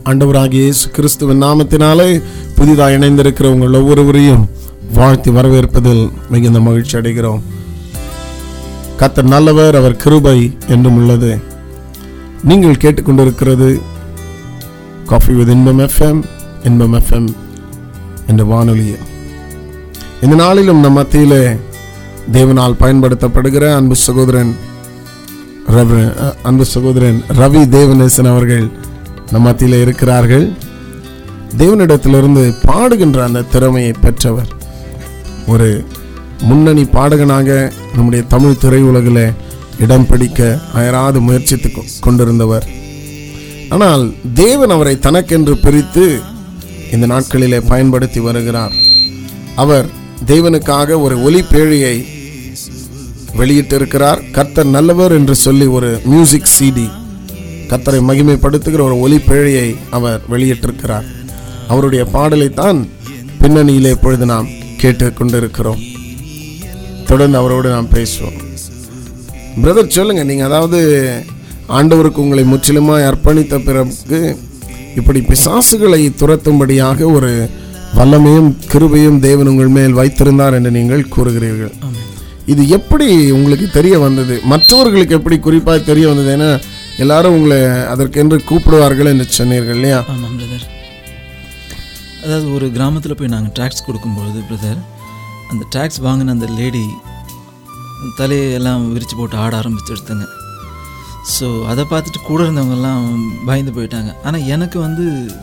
ஆண்டவராகிய இயேசு கிறிஸ்துவின் நாமத்தினாலே புதிதாக இணைந்திருக்கிற உங்கள் ஒவ்வொருவரையும் வாழ்த்தி வரவேற்பதில் மிகுந்த மகிழ்ச்சி அடைகிறோம் கர்த்தர் நல்லவர் அவர் கிருபை என்றும் உள்ளது நீங்கள் கேட்டுக்கொண்டிருக்கிறது coffee with Inbam FM Inbam FM என்ற வானொலியை இந்த நாளிலும் நம் மத்தியிலே தேவனால் பயன்படுத்தப்படுகிற அன்பு சகோதரன் ரெவரன் அஹ், அன்பு சகோதரன் ரவி தேவநேசன் அவர்கள் நம் மத்தியில் இருக்கிறார்கள் தேவனிடத்திலிருந்து பாடுகின்ற அந்த திறமையை பெற்றவர் ஒரு முன்னணி பாடகனாக நம்முடைய தமிழ் திரையுலகில் இடம் பிடிக்க அயராது முயற்சித்து கொ- கொண்டிருந்தவர் ஆனால் தேவன் அவரை தனக்கென்று பிரித்து இந்த நாட்களிலே பயன்படுத்தி வருகிறார் அவர் தேவனுக்காக ஒரு ஒலி பேழையை வெளியிட்டிருக்கிறார் கர்த்தர் நல்லவர் என்று சொல்லி ஒரு மியூசிக் சிடி கர்த்தரை மகிமைப்படுத்துகிற ஒரு ஒலி பேழையை அவர் வெளியிட்டிருக்கிறார் அவருடைய பாடலைத்தான் பின்னணியிலே இப்பொழுது நாம் கேட்டு கொண்டிருக்கிறோம் தொடர்ந்து அவரோடு நாம் பேசுவோம் பிரதர் சொல்லுங்க நீங்க அதாவது ஆண்டவருக்கு உங்களை முற்றிலுமாய் அர்ப்பணித்த பிறகு இப்படி பிசாசுகளை துரத்தும்படியாக ஒரு வல்லமையும் கிருபையும் தேவன் உங்கள் மேல் வைத்திருந்தார் என்று நீங்கள் கூறுகிறீர்கள் இது எப்படி உங்களுக்கு தெரிய வந்தது மற்றவர்களுக்கு எப்படி குறிப்பாக தெரிய வந்தது ஏன்னா எல்லாரும் உங்களை அதற்கென்று கூப்பிடுவார்கள் என்று சொன்னீர்கள் இல்லையா ஆமாம் பிரதர் அதாவது ஒரு கிராமத்தில் போய் நாங்கள் ட்ராக்ஸ் கொடுக்கும்பொழுது பிரதர் அந்த ட்ராக்ஸ் வாங்கின அந்த லேடி தலையெல்லாம் விரித்து போட்டு ஆட ஆரம்பிச்சிடுத்துங்க ஸோ அதை பார்த்துட்டு கூட இருந்தவங்கெல்லாம் பயந்து போயிட்டாங்க ஆனால் எனக்கு வந்து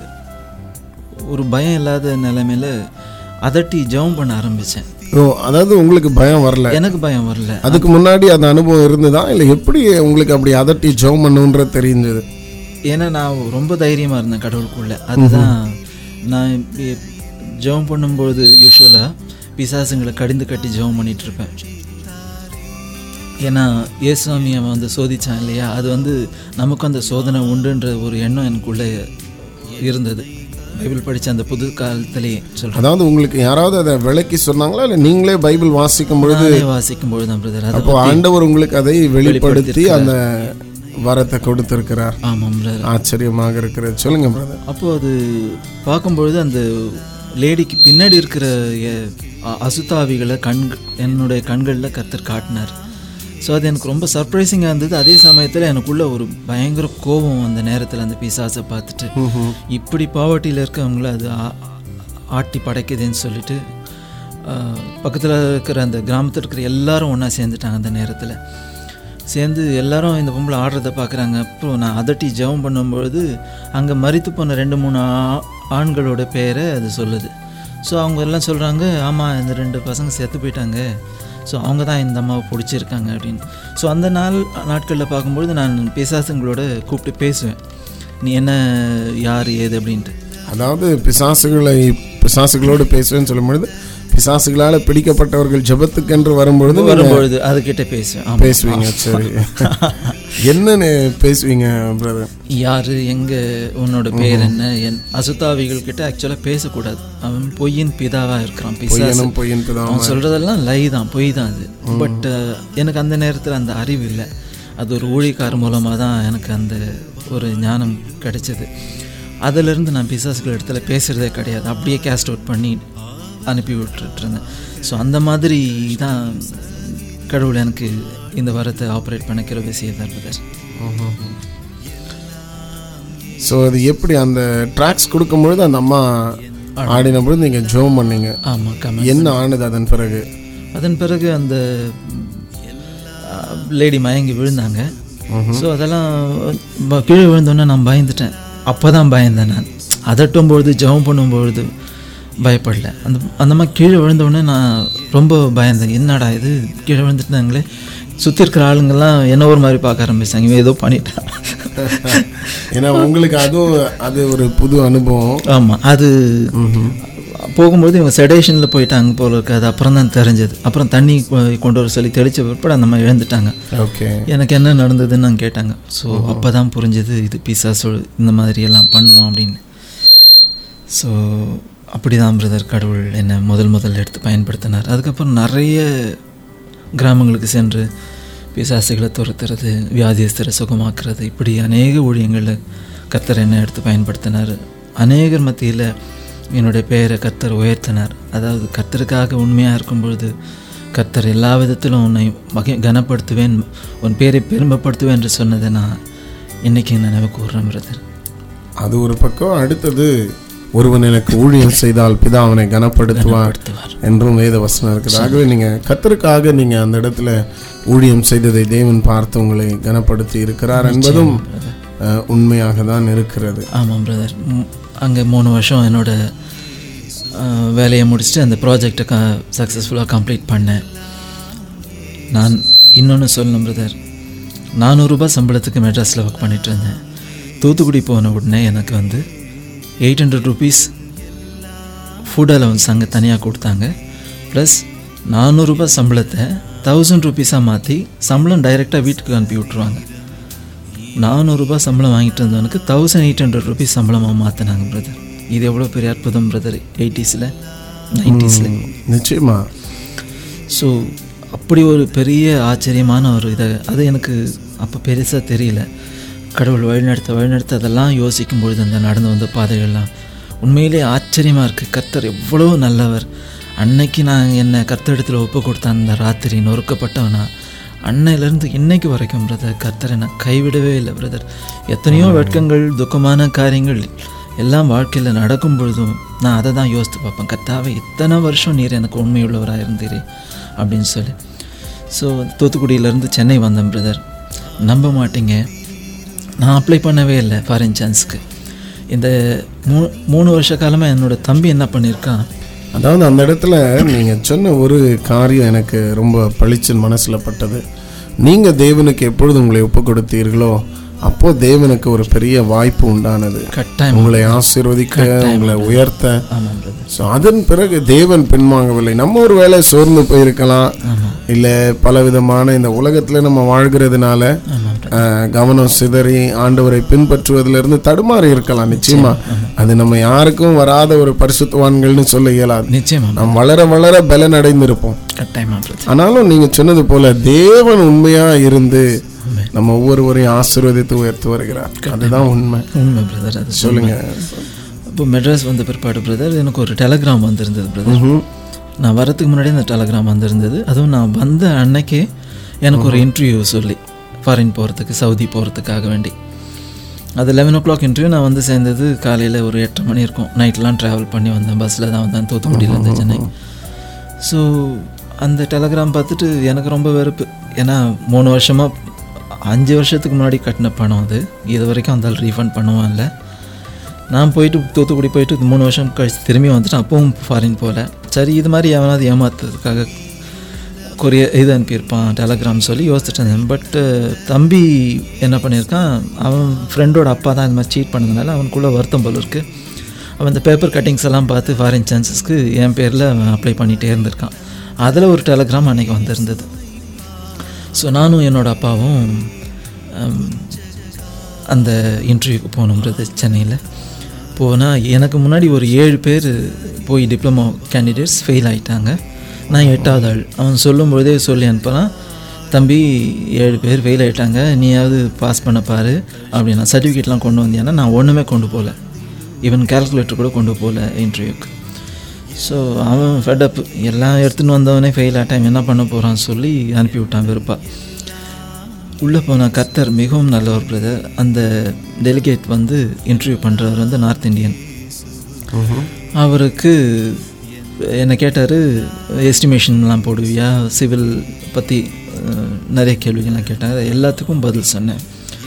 ஒரு பயம் இல்லாத நிலைமையில அதட்டி ஜெபம் பண்ண ஆரம்பித்தேன் ஓ அதாவது உங்களுக்கு பயம் வரல எனக்கு பயம் வரல அதுக்கு முன்னாடி அந்த அனுபவம் இருந்ததா இல்லை எப்படி உங்களுக்கு அப்படி அதட்டி ஜெபம் பண்ணுன்ற தெரிஞ்சது ஏன்னா நான் ரொம்ப தைரியமாக இருந்தேன் கடவுளுக்குள்ள அதுதான் நான் இப்ப ஜெபம் பண்ணும்பொழுது யூஸ்வலாக பிசாசுங்களை கடிந்து கட்டி ஜெபம் பண்ணிட்டு இருப்பேன் ஏன்னா இயேசுவாமி அவன் வந்து சோதிச்சான் இல்லையா அது வந்து நமக்கும் அந்த சோதனை உண்டுன்ற ஒரு எண்ணம் எனக்குள்ளே இருந்தது பைபிள் படித்த அந்த புது காலத்திலேயே சொல்கிறேன் அதாவது உங்களுக்கு யாராவது அதை விளக்கி சொன்னாங்களா இல்லை நீங்களே பைபிள் வாசிக்கும் பொழுது நானே வாசிக்கும் பொழுது தான் பிரதர் அது அப்போ ஆண்டவர் உங்களுக்கு அதை வெளிப்படுத்தி அந்த வரத்தை கொடுத்திருக்கிறார் ஆமாம் பிரதர் ஆச்சரியமாக இருக்கிறது சொல்லுங்க பிரதர் அப்போ அது பார்க்கும்பொழுது அந்த லேடிக்கு பின்னாடி இருக்கிற எ- அ- அசுத்தாவிகளை கண் என்னுடைய கண்களில் கர்த்தர் காட்டினார் ஸோ அது எனக்கு ரொம்ப சர்ப்ரைசிங்காக இருந்தது அதே சமயத்தில் எனக்குள்ள ஒரு பயங்கர கோபம் அந்த நேரத்தில் அந்த பிசாசை பார்த்துட்டு இப்படி பாவர்ட்டியில் இருக்கவங்கள அது ஆ- ஆட்டி படைக்குதுன்னு சொல்லிட்டு பக்கத்தில் இருக்கிற அந்த கிராமத்தில் இருக்கிற எல்லாரும் ஒன்றா சேர்ந்துட்டாங்க அந்த நேரத்தில் சேர்ந்து எல்லாரும் இந்த பொம்பளை ஆடுறத பார்க்குறாங்க அப்புறம் நான் அதட்டி ஜெபம் பண்ணும்பொழுது அங்கே மரித்து போன ரெண்டு மூணு ஆ- ஆண்களோட பேரை அது சொல்லுது ஸோ அவங்க எல்லாம் சொல்கிறாங்க ஆமாம் இந்த ரெண்டு பசங்க செத்து போயிட்டாங்க ஸோ அவங்க தான் இந்த அம்மாவை பிடிச்சிருக்காங்க அப்படின்னு ஸோ அந்த நாள் நாட்களில் பார்க்கும்பொழுது நான் பிசாசுங்களோட கூப்பிட்டு பேசுவேன் நீ என்ன யார் ஏது அப்படின்ட்டு அதாவது பிசாசுகளை பிசாசுகளோடு பேசுவேன்னு சொல்லும் பொழுது பிசாசுகளால் பிடிக்கப்பட்டவர்கள் ஜெபத்துக்கென்று வரும்பொழுது நீங்க வரும்பொழுது அதுக்கிட்ட பேசுவேன் ஆமாம் பேசுவீங்க சரி என்னன்னு பேசுவீங்க பிரதர் யாரு எங்க உன்னோட பேர் என்ன என் அசுத்தாவிகள் கிட்ட ஆக்சுவலாக பேசக்கூடாது அவன் பொய்யின் பிதாவா இருக்கிறான் பிசாசு பொய்யனும் பொய்யின் பிதாவும் அவன் சொல்றதெல்லாம் லை தான் பொய் தான் அது பட் எனக்கு அந்த நேரத்தில் அந்த அறிவு இல்லை அது ஒரு ஊழியக்கார மூலமாக தான் எனக்கு அந்த ஒரு ஞானம் கிடைச்சது அதிலிருந்து நான் பிசாசுகள் இடத்துல பேசுகிறதே கிடையாது அப்படியே கேஸ்ட் அவுட் பண்ணி அனுப்பி விட்டுட்டு இருந்தேன் ஸோ அந்த மாதிரி தான் கடவுள் எனக்கு இந்த வரத்தை ஆப்ரேட் பண்ணிக்கிற விஷயம் தான் பிரதர் ஸோ அது எப்படி அந்த ட்ராக்ஸ் கொடுக்கும்பொழுது அந்த அம்மா ஆடின பொழுது நீங்கள் ஜோம் பண்ணீங்க ஆமாம் கம என்ன ஆனது அதன் பிறகு அதன் பிறகு அந்த லேடி மயங்கி விழுந்தாங்க ஸோ அதெல்லாம் ப- கீழே விழுந்தோன்னே நான் பயந்துட்டேன் அப்போ தான் பயந்தேன் நான் அதட்டும் பொழுது ஜெபம் பண்ணும்பொழுது பயப்படல அந்த அந்த மாதிரி கீழே விழுந்தோடனே நான் ரொம்ப பயந்தேன் என்னடா இது கீழே விழுந்துட்டாங்களே சுற்றி இருக்கிற ஆளுங்கெல்லாம் என்ன ஒரு மாதிரி பார்க்க ஆரம்பிச்சாங்க இவன் ஏதோ பண்ணிட்டான் ஏன்னா உங்களுக்கு அதுவும் அது ஒரு புது அனுபவம் ஆமாம் அது போகும்போது இவங்க செடேஷனில் போயிட்டாங்க போல இருக்கு அது அப்புறம் தான் தெரிஞ்சது அப்புறம் தண்ணி கொ- கொண்டு வர சொல்லி தெளிச்ச பிற்பாடு அந்த மாதிரி இழந்துட்டாங்க ஓகே எனக்கு என்ன நடந்ததுன்னு நான் கேட்டாங்க ஸோ அப்போ தான் புரிஞ்சது இது பிசாசு இந்த மாதிரி எல்லாம் பண்ணுவோம் அப்படின்னு ஸோ அப்படி தான் பிரதர் கடவுள் என்னை முதல் முதல்ல எடுத்து பயன்படுத்தினார் அதுக்கப்புறம் நிறைய கிராமங்களுக்கு சென்று பிசாசுகளை துரத்துறது வியாதியஸ்தரை சுகமாக்குறது இப்படி அநேக ஊழியங்களில் கர்த்தர் என்னை எடுத்து பயன்படுத்தினார் அநேகர் மத்தியில் என்னுடைய பெயரை கர்த்தர் உயர்த்தினார் அதாவது கர்த்தருக்காக உண்மையாக இருக்கும் பொழுது கர்த்தர் எல்லா விதத்திலும் உன்னை மகி கனப்படுத்துவேன் உன் பேரை பெருமைப்படுத்துவேன் என்று சொன்னதை நான் இன்றைக்கி நினைவு கூறுறேன் பிரதர் அது ஒரு பக்கம் அடுத்தது ஒருவன் எனக்கு ஊழியம் செய்தால் பிதா அவனை கனப்படுத்துவார் படுத்துவார் என்றும் வேத வசனம் இருக்குது ஆகவே நீங்க கத்தருக்காக நீங்க அந்த இடத்துல ஊழியம் செய்ததை தேவன் பார்த்து உங்களை கனப்படுத்தி இருக்கிறார் என்பதும் அஹ், உண்மையாக தான் இருக்கிறது ஆமாம் பிரதர் அங்கே மூணு வருஷம் என்னோட அஹ், வேலையை முடிச்சுட்டு அந்த ப்ராஜெக்டை க சக்ஸஸ்ஃபுல்லாக கம்ப்ளீட் பண்ணேன் நான் இன்னொன்று சொல்லணும் பிரதர் நானூறுரூபா சம்பளத்துக்கு மெட்ராஸில் ஒர்க் பண்ணிட்டு இருந்தேன் தூத்துக்குடி போன உடனே எனக்கு வந்து eight hundred rupees food allowance அங்கே தனியாக கொடுத்தாங்க ப்ளஸ் நானூறுரூபா சம்பளத்தை தௌசண்ட் ருபீஸாக மாற்றி சம்பளம் டைரெக்டாக வீட்டுக்கு அனுப்பி விட்ருவாங்க நானூறுரூபா சம்பளம் வாங்கிட்டு இருந்தவனுக்கு தௌசண்ட் எயிட் ஹண்ட்ரட் ருபீஸ் சம்பளமாக மாற்றினாங்க பிரதர் இது எவ்வளோ பெரிய அற்புதம் பிரதர் எயிட்டிஸில் நைன்டிஸில் நிச்சயமா ஸோ அப்படி ஒரு பெரிய ஆச்சரியமான ஒரு இதை அது எனக்கு அப்போ பெருசாக தெரியல கடவுள் வழிநடத்த வழிநடத்த அதெல்லாம் யோசிக்கும் பொழுது அந்த நடந்து வந்த பாதைகள்லாம் உண்மையிலே ஆச்சரியமாக இருக்குது கர்த்தர் எவ்வளோ நல்லவர் அன்னைக்கு நான் என்னை கர்த்தரிடத்தில் ஒப்பு கொடுத்த அந்த ராத்திரி நொறுக்கப்பட்டவனா அன்னையிலேருந்து இன்னைக்கு வரைக்கும் பிரதர் கர்த்தரை நான் கைவிடவே இல்லை பிரதர் எத்தனையோ வெட்கங்கள் துக்கமான காரியங்கள் எல்லாம் வாழ்க்கையில் நடக்கும் பொழுதும் நான் அதை தான் யோசித்து பார்ப்பேன் கர்த்தாவே இத்தனை வருஷம் நீர் எனக்கு உண்மையுள்ளவராக இருந்தீரே அப்படின்னு சொல்லி ஸோ தூத்துக்குடியிலேருந்து சென்னை வந்தேன் பிரதர் நம்ப மாட்டீங்க நான் அப்ளை பண்ணவே இல்லை ஃபாரின் சான்ஸ்க்கு இந்த மூ மூணு வருஷ காலமாக என்னோட தம்பி என்ன பண்ணியிருக்கான் அதாவது அந்த இடத்துல நீங்க சொன்ன ஒரு காரியம் எனக்கு ரொம்ப பளிச்சுன்னு மனசுல பட்டது நீங்க தேவனுக்கு எப்பொழுது உங்களை ஒப்பு கொடுத்தீர்களோ அப்போ தேவனுக்கு ஒரு பெரிய வாய்ப்பு உண்டானது கட்டாயம் உங்களை ஆசீர்வதிக்க உங்களை உயர்த்த ஆமாம் பிரதர் ஸோ அதன் பிறகு தேவன் பின்வாங்கவில்லை நம்ம ஒரு வேளை சோர்ந்து போயிருக்கலாம் ஆமாம் இல்லை பலவிதமான இந்த உலகத்தில் நம்ம வாழ்கிறதுனால ஆமாம் அஹ், கவனம் சிதறி ஆண்டவரை பின்பற்றுவதிலிருந்து தடுமாறி இருக்கலாம் நிச்சயமா அது நம்ம யாருக்கும் வராத ஒரு பரிசுத்தவான்கள்னு சொல்ல இயலாது நிச்சயமா நாம் வளர வளர பலன் அடைந்திருப்போம் கட்டாயமா பிரதர் ஆனாலும் நீங்க சொன்னது போல தேவன் உண்மையா இருந்து உண்மை. நம்ம ஒவ்வொருவரையும் ஆசீர்வதித்து உயர்த்து வருகிறார் அதுதான் உண்மை உண்மை பிரதர் அது சொல்லுங்க இப்போ மெட்ராஸ் வந்த பிற்பாடு பிரதர் எனக்கு ஒரு டெலகிராம் வந்திருந்தது பிரதர் ம்ஹும். நான் வரதுக்கு முன்னாடி அந்த டெலகிராம் வந்திருந்தது அதுவும் நான் வந்த அன்னைக்கே எனக்கு ஒரு இன்டர்வியூ சொல்லி ஃபாரின் போகிறதுக்கு சவுதி போகிறதுக்காக வேண்டி அது லெவன் ஓ கிளாக் இன்டர்வியூ நான் வந்து சேர்ந்தது காலையில் ஒரு எட்டரை மணி இருக்கும் நைட்லாம் ட்ராவல் பண்ணி வந்தேன் பஸ்ஸில் தான் வந்தேன் தூத்துக்குடியிலேருந்து சென்னை ஸோ அந்த டெலகிராம் பார்த்துட்டு எனக்கு ரொம்ப வெறுப்பு ஏன்னா மூணு வருஷமாக அஞ்சு வருஷத்துக்கு முன்னாடி கட்டின பணம் அது இது வரைக்கும் அந்த ரீஃபண்ட் பண்ணுவான் இல்லை நான் போயிட்டு தூத்துக்குடி போயிட்டு இது மூணு வருஷம் கழிச்சு திரும்பி வந்துட்டு அப்பவும் ஃபாரின் போகல சரி இது மாதிரி எவனாவது ஏமாத்துறதுக்காக கொரிய இது அனுப்பியிருப்பான் டெலகிராம் சொல்லி யோசிச்சுட்டு இருந்தேன் பட் தம்பி என்ன பண்ணியிருக்கான் அவன் ஃப்ரெண்டோட அப்பா தான் இந்த மாதிரி சீட் பண்ணதுனால அவனுக்குள்ளே வருத்தம் போல இருக்குது அவன் இந்த பேப்பர் கட்டிங்ஸ் எல்லாம் பார்த்து ஃபாரின் சான்சஸ்க்கு என் பேரில் அவன் அப்ளை பண்ணிகிட்டே இருந்திருக்கான் அதில் ஒரு டெலகிராம் அன்றைக்கி வந்திருந்தது ஸோ நானும் என்னோட அப்பாவும் ஹம், அந்த இன்டர்வியூக்கு போகணுன்றது சென்னையில் போனால் எனக்கு முன்னாடி ஒரு ஏழு பேர் போய் டிப்ளமோ கேண்டிடேட்ஸ் ஃபெயில் ஆயிட்டாங்க நான் எட்டாவது ஆள் அவன் சொல்லும் பொழுதே சொல்லி அனுப்பலாம் தம்பி ஏழு பேர் ஃபெயில் ஆயிட்டாங்க நீயாவது பாஸ் பண்ண பாரு அப்படின்னா சர்டிஃபிகேட்லாம் கொண்டு வந்தியானா நான் ஒன்றுமே கொண்டு போகல ஈவன் கால்குலேட்டர் கூட கொண்டு போகல இன்டர்வியூக்கு ஸோ அவன் ஃபெட்டப் எல்லாம் எடுத்துன்னு வந்தவனே ஃபெயில் ஆகிட்டான் என்ன பண்ண போகிறான்னு சொல்லி அனுப்பி விட்டான் வெறுப்பா உள்ளே போன கர்த்தர் மிகவும் நல்லவர் பிரதர் அந்த டெலிகேட் வந்து இன்டர்வியூ பண்ணுறவர் வந்து நார்த் இந்தியன் ம்ஹும். அவருக்கு என்னை கேட்டார் எஸ்டிமேஷன்லாம் போடுவியா சிவில் பற்றி நிறைய கேள்விகள்லாம் கேட்டாங்க எல்லாத்துக்கும் பதில் சொன்னேன்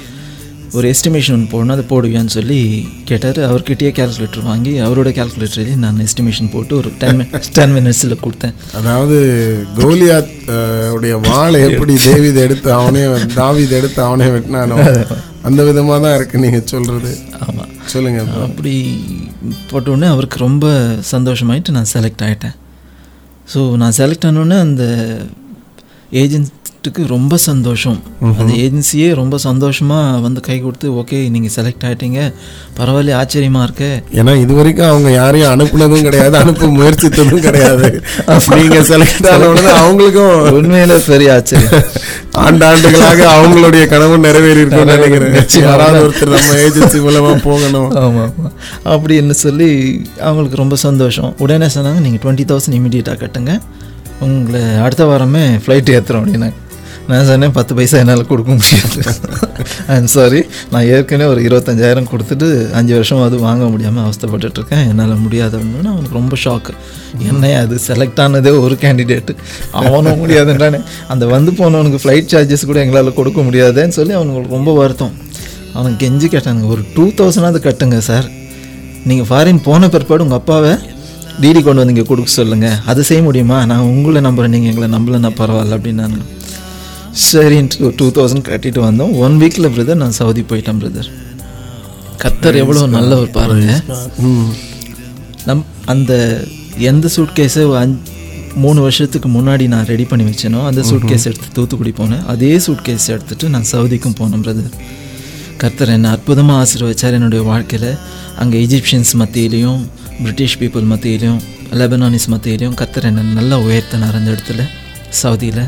ஒரு எஸ்டிமேஷன் ஒன்று போடணும் அதை போடுவியான்னு சொல்லி கேட்டார் அவர்கிட்டயே கேல்குலேட்டர் வாங்கி அவரோட கேல்குலேட்டர்லேயே நான் எஸ்டிமேஷன் போட்டு ஒரு டென் டென் மினிட்ஸில் கொடுத்தேன் அதாவது கோலியாத் அஹ், உடைய வாளை எப்படி தேவிதை எடுத்து அவனே தாவீது எடுத்து அவனே வெட்டினானோ அந்த விதமா தான் இருக்கு நீங்க சொல்றது ஆமாம் சொல்லுங்க bro. அப்படி போட்ட உடனே அவருக்கு ரொம்ப சந்தோஷமாயிட்டு நான் செலக்ட் ஆகிட்டேன் ஸோ நான் செலக்ட் ஆனோடனே அந்த ஏஜென்ட் ப்ராஜெக்ட்டுக்கு ரொம்ப சந்தோஷம் அந்த ஏஜென்சியே ரொம்ப சந்தோஷமாக வந்து கை கொடுத்து ஓகே நீங்கள் செலக்ட் ஆகிட்டீங்க பரவாயில்ல ஆச்சரியமாக இருக்கு ஏன்னா இது வரைக்கும் அவங்க யாரையும் அனுப்புனதும் கிடையாது அனுப்ப முயற்சித்ததும் கிடையாது நீங்க செலக்ட் ஆன உடனே அவங்களுக்கும் உண்மையில பெரிய ஆச்சரியம் ஆண்டாண்டுகளாக அவங்களுடைய கனவு நிறைவேறி இருக்கும்னு நினைக்கிறேன் யாராவது ஒருத்தர் நம்ம ஏஜென்சி மூலமா போகணும் ஆமாம் ஆமாம் அப்படின்னு சொல்லி அவங்களுக்கு ரொம்ப சந்தோஷம் உடனே சொன்னாங்க நீங்கள் டுவெண்ட்டி தௌசண்ட் இமீடியட்டாக கட்டுங்க உங்களை அடுத்த வாரமே ஃப்ளைட் ஏற்றுறோம் அப்படின்னாங்க நான் சொன்னேன் பத்து பைசா என்னால் கொடுக்க முடியாது ஐம் சாரி நான் ஏற்கனவே ஒரு இருபத்தஞ்சாயிரம் கொடுத்துட்டு அஞ்சு வருஷம் அது வாங்க முடியாமல் அவஸ்தைப்பட்டுட்டு இருக்கேன் என்னால் முடியாது அப்படின்னு அவனுக்கு ரொம்ப ஷாக்கு என்ன அது செலக்ட் ஆனதே ஒரு கேண்டிடேட்டு அவனும் முடியாதுன்றானே அந்த வந்து போனவனுக்கு ஃப்ளைட் சார்ஜஸ் கூட எங்களால் கொடுக்க முடியாதுன்னு சொல்லி அவனுக்கு ரொம்ப வருத்தம் அவனுக்கு கெஞ்சி கேட்டானுங்க ஒரு டூ தௌசண்டாவது கட்டுங்க சார் நீங்கள் ஃபாரின் போன பிற்பாடு உங்கள் அப்பாவை டிடி கொண்டு வந்து இங்கே கொடுக்க சொல்லுங்கள் அது செய்ய முடியுமா நான் உங்களை நம்புறேன் நீங்கள் எங்களை நம்பலன்னா பரவாயில்ல அப்படின்னாங்க சரின்ட்டு டூ தௌசண்ட் கட்டிட்டு வந்தோம் ஒன் வீக்கில் பிரதர் நான் சவுதி போயிட்டேன் பிரதர் கத்தர் எவ்வளோ நல்லவர் பாருங்க ம். நம் அந்த எந்த சூட் கேஸை மூணு வருஷத்துக்கு முன்னாடி நான் ரெடி பண்ணி வச்சேனோ அந்த சூட் கேஸ் எடுத்து தூத்துக்குடி போனேன் அதே சூட் கேஸ் எடுத்துட்டு நான் சவுதிக்கும் போனேன் பிரதர் கர்த்தர் என்னை அற்புதமாக ஆசீர்வச்சார் என்னுடைய வாழ்க்கையில் அங்கே எஜிப்சியன்ஸ் மத்தியிலையும் பிரிட்டிஷ் பீப்புள் மத்தியிலையும் லெபனானிஸ் மத்தியிலையும் கர்த்தர் என்னை நல்லா உயர்த்தினார் அந்த இடத்துல சவுதியில்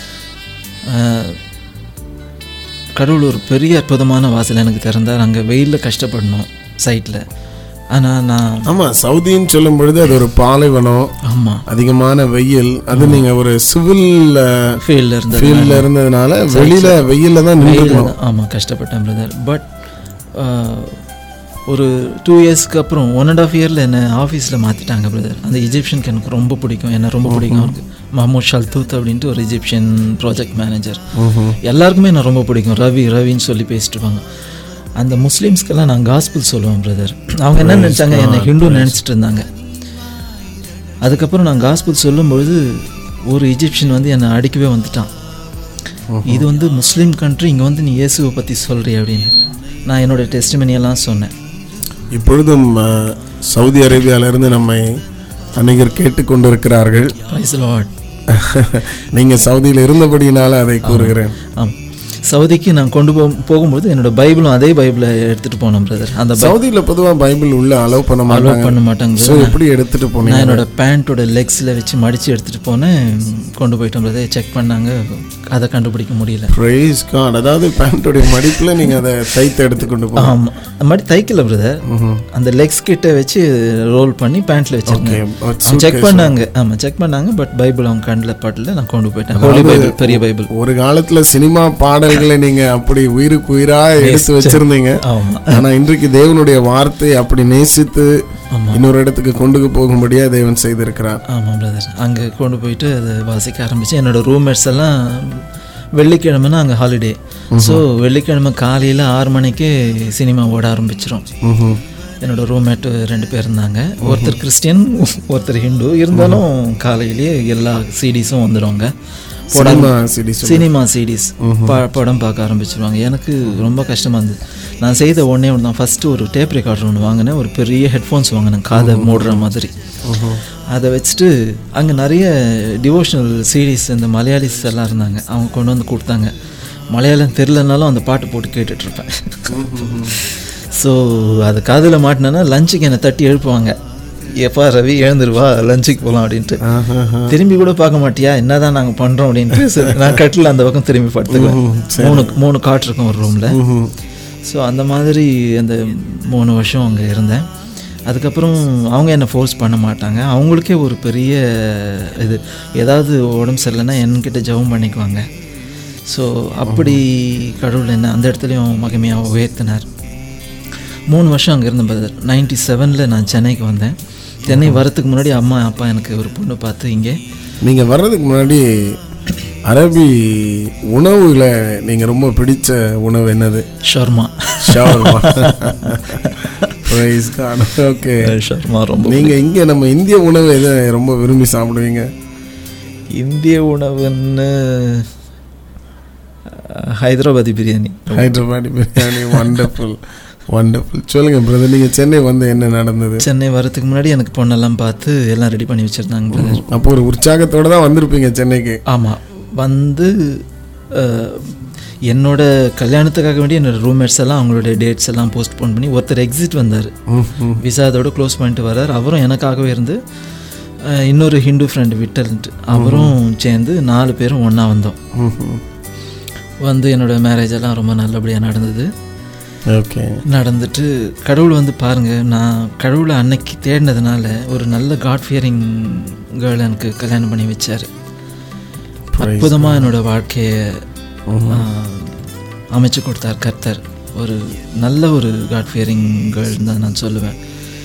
கடவுள் ஒரு பெரிய அற்புதமான வாசல் எனக்கு திறந்தார் அங்கே வெயிலில் கஷ்டப்படணும் சைட்டில் ஆனால் நான் ஆமா சவுதின்னு சொல்லும் பொழுது அது ஒரு பாலைவனம் ஆமாம் அதிகமான வெயில் அது நீங்க ஒரு சிவில் ஃபீல்டில் இருந்தது ஃபீல்ட்ல இருந்ததுனால வெளியில வெயில்ல தான் நின்றுக்கணும் ஆமாம் கஷ்டப்பட்டேன் பிரதர் பட் ஒரு டூ இயர்ஸ்க்கு அப்புறம் ஒன் அண்ட் ஆஃப் இயரில் என்னை ஆஃபீஸில் மாற்றிட்டாங்க பிரதர் அந்த எஜிப்ஷியனுக்கு எனக்கு ரொம்ப பிடிக்கும் என்ன ரொம்ப பிடிக்கும் அவருக்கு மஹமூத் ஷல்தூத் அப்படின்ட்டு ஒரு எஜிப்ஷியன் ப்ராஜெக்ட் மேனேஜர் எல்லாருக்குமே என்ன ரொம்ப பிடிக்கும் ரவி ரவின்னு சொல்லி பேசிட்டு இருப்பாங்க அந்த முஸ்லீம்ஸ்க்கெல்லாம் நான் காஸ்பிள் சொல்லுவேன் பிரதர் அவங்க என்ன நினச்சாங்க என்னை ஹிந்து நினச்சிட்டு இருந்தாங்க அதுக்கப்புறம் நான் காஸ்பிள் சொல்லும்பொழுது ஒரு எஜிப்ஷியன் வந்து என்னை அடிக்கவே வந்துட்டான் இது வந்து முஸ்லீம் கண்ட்ரி இங்கே வந்து நீ இயேசுவை பற்றி சொல்கிறீ அப்படின்னு நான் என்னோட டெஸ்டிமனி எல்லாம் சொன்னேன் இப்பொழுதும் அஹ், சவுதி அரேபியால இருந்து நம்மை அநேகர் கேட்டுக்கொண்டிருக்கிறார்கள் Praise the Lord. நீங்க சவுதியில் இருந்தபடியினால அதை கூறுகிறேன் ஆம் சவுதிக்கு நான் கொண்டு போ போகும்போது என்னோட பைபிளும் அதே பைபிளை எடுத்துகிட்டு போனோம் பிரதர் அந்த சவுதியில பொதுவா பைபிள் உள்ள அலோவ் பண்ண அலோவ் மாட்டாங்க பண்ண மாட்டாங்க ஸோ எப்படி எடுத்துட்டு நான் போனீங்க என்னோட பேண்ட்டோட லெக்ஸில் வச்சு மடித்து எடுத்துகிட்டு போனேன் கொண்டு போயிட்டோம் பிரதர் செக் பண்ணாங்க அதை கண்டுபிடிக்க முடியல பிரைஸ் காட் அதாவது பேண்டோடைய மடிப்புல நீங்க அதை தைத்து எடுத்துக்கொண்டு போங்க ஆமாம் மாதிரி தைக்கல பிரதர் அந்த லெக்ஸ் கிட்ட வச்சு ரோல் பண்ணி பேண்ட்டில் வச்சிருந்தேன் Okay, செக் பண்ணாங்க ஆமாம் செக் பண்ணாங்க பட் பைபிள் அவங்க கண்ணில் படல நான் கொண்டு போயிட்டேன் ஹோலி பைபிள் பெரிய பைபிள் ஒரு காலத்துல சினிமா பாடல்களை நீங்க அப்படி உயிருக்கு உயிரா எடுத்து வச்சிருந்தீங்க ஆமாம் ஆனா இன்றைக்கு தேவனுடைய வார்த்தை அப்படி நேசித்து இன்னொரு இடத்துக்கு கொண்டு போகும்படியா தேவன் செய்திருக்கிறார் ஆமாம் பிரதர் அங்கே கொண்டு போயிட்டு அதை வாசிக்க ஆரம்பிச்சு என்னோட ரூம்மேட்ஸ் எல்லாம் வெள்ளிக்கிழமைனா அங்கே ஹாலிடே ஸோ வெள்ளிக்கிழமை காலையில் ஆறு மணிக்கு சினிமா ஓட ஆரம்பிச்சிரும் ம்ஹும். என்னோட ரூம்மேட்டு ரெண்டு பேர் இருந்தாங்க ஒருத்தர் கிறிஸ்டியன் ஒருத்தர் ஹிந்து இருந்தாலும் காலையிலேயே எல்லா சீடிஸும் வந்துடுவாங்க சினிமா சிடி சினிமா சீடிஸ் படம் பார்க்க ஆரம்பிச்சிருவாங்க எனக்கு ரொம்ப கஷ்டமாக இருந்தது நான் செய்த ஒன்றே ஒன்று தான் ஃபஸ்ட்டு ஒரு டேப் ரெக்கார்டர் ஒன்று வாங்கினேன் ஒரு பெரிய ஹெட்ஃபோன்ஸ் வாங்கினேன் காதை மூடுற மாதிரி அதை வச்சுட்டு அங்கே நிறைய டிவோஷனல் சீரீஸ் இந்த மலையாளிஸ் எல்லாம் இருந்தாங்க அவங்க கொண்டு வந்து கொடுத்தாங்க மலையாளம் தெரிலனாலும் அந்த பாட்டு போட்டு கேட்டுட்ருப்பேன் ஸோ அது காதில் மாட்டினேன்னா லஞ்சுக்கு என்னை தட்டி எழுப்புவாங்க எப்பா ரவி எழுந்துருவா லஞ்சுக்கு போகலாம் அப்படின்ட்டு திரும்பி கூட பார்க்க மாட்டியா என்னதான் நாங்கள் பண்ணுறோம் அப்படின்ட்டு சரி, நான் கட்டில் அந்த பக்கம் திரும்பி படுத்துக்குவேன் மூணு மூணு காட் இருக்கும் ஒரு ரூமில் ஸோ அந்த மாதிரி அந்த மூணு வருஷம் அங்கே இருந்தேன் அதுக்கப்புறம் அவங்க என்னை ஃபோர்ஸ் பண்ண மாட்டாங்க அவங்களுக்கே ஒரு பெரிய இது ஏதாவது உடம்பு சரியில்லைன்னா என்கிட்ட ஜெபம் பண்ணிக்குவாங்க ஸோ அப்படி கடவுள் என்ன அந்த இடத்துலையும் மகிமையாக உயர்த்தினார் மூணு வருஷம் அங்கே இருந்த பிரதர் நைன்டி செவனில் நான் சென்னைக்கு வந்தேன் சென்னை வரத்துக்கு முன்னாடி அம்மா அப்பா எனக்கு ஒரு பொண்ணு பார்த்து இங்கே நீங்க வர்றதுக்கு முன்னாடி அரபி உணவுல நீங்க ரொம்ப பிடிச்ச உணவு என்னது shawarma shawarma praise God okay shawarma ரொம்ப நீங்க இங்க நம்ம இந்திய உணவு எதை ரொம்ப விரும்பி சாப்பிடுவீங்க இந்திய உணவுன்னு அஹ், ஹைதராபாதி பிரியாணி ஹைதராபாடி பிரியாணி வண்டர்ஃபுல் வண்டர்ஃபுல் சொல்லுங்க பிரதர் நீங்க சென்னை வந்து என்ன நடந்தது சென்னை வரதுக்கு முன்னாடி எனக்கு பொண்ணெல்லாம் பார்த்து எல்லாம் ரெடி பண்ணி வச்சுருந்தாங்க பிரதர் அப்போ ஒரு உற்சாகத்தோட தான் வந்திருப்பீங்க சென்னைக்கு ஆமாம் வந்து அஹ், என்னோட கல்யாணத்துக்காக வேண்டி என்னோட ரூம்மேட்ஸ் எல்லாம் அவங்களோட டேட்ஸ் எல்லாம் போஸ்ட்போன் பண்ணி ஒருத்தர் எக்ஸிட் வந்தார் ம், ம். விசா அதோட க்ளோஸ் பண்ணிட்டு வர்றார் அவரும் எனக்காகவே இருந்து அஹ், இன்னொரு ஹிந்து ஃப்ரெண்டு விட்டல்ன்ட்டு அவரும் சேர்ந்து நாலு பேரும் ஒன்றா வந்தோம் ம், ம். வந்து என்னோட மேரேஜ் எல்லாம் ரொம்ப நல்லபடியாக நடந்தது ஓகே நடந்துட்டு கடவுள் வந்து பாருங்க நான் கடவுளை அன்னைக்கு தேடினதுனால ஒரு நல்ல காட் ஃபியரிங் கேர்ள் எனக்கு கல்யாணம் பண்ணி வச்சார் அற்புதமாக என்னோட வாழ்க்கையை ஆஹ், அமைச்சு கொடுத்தார் கர்த்தர் ஒரு நல்ல ஒரு காட் ஃபியரிங் கேர்ள் தான் நான் சொல்லுவேன்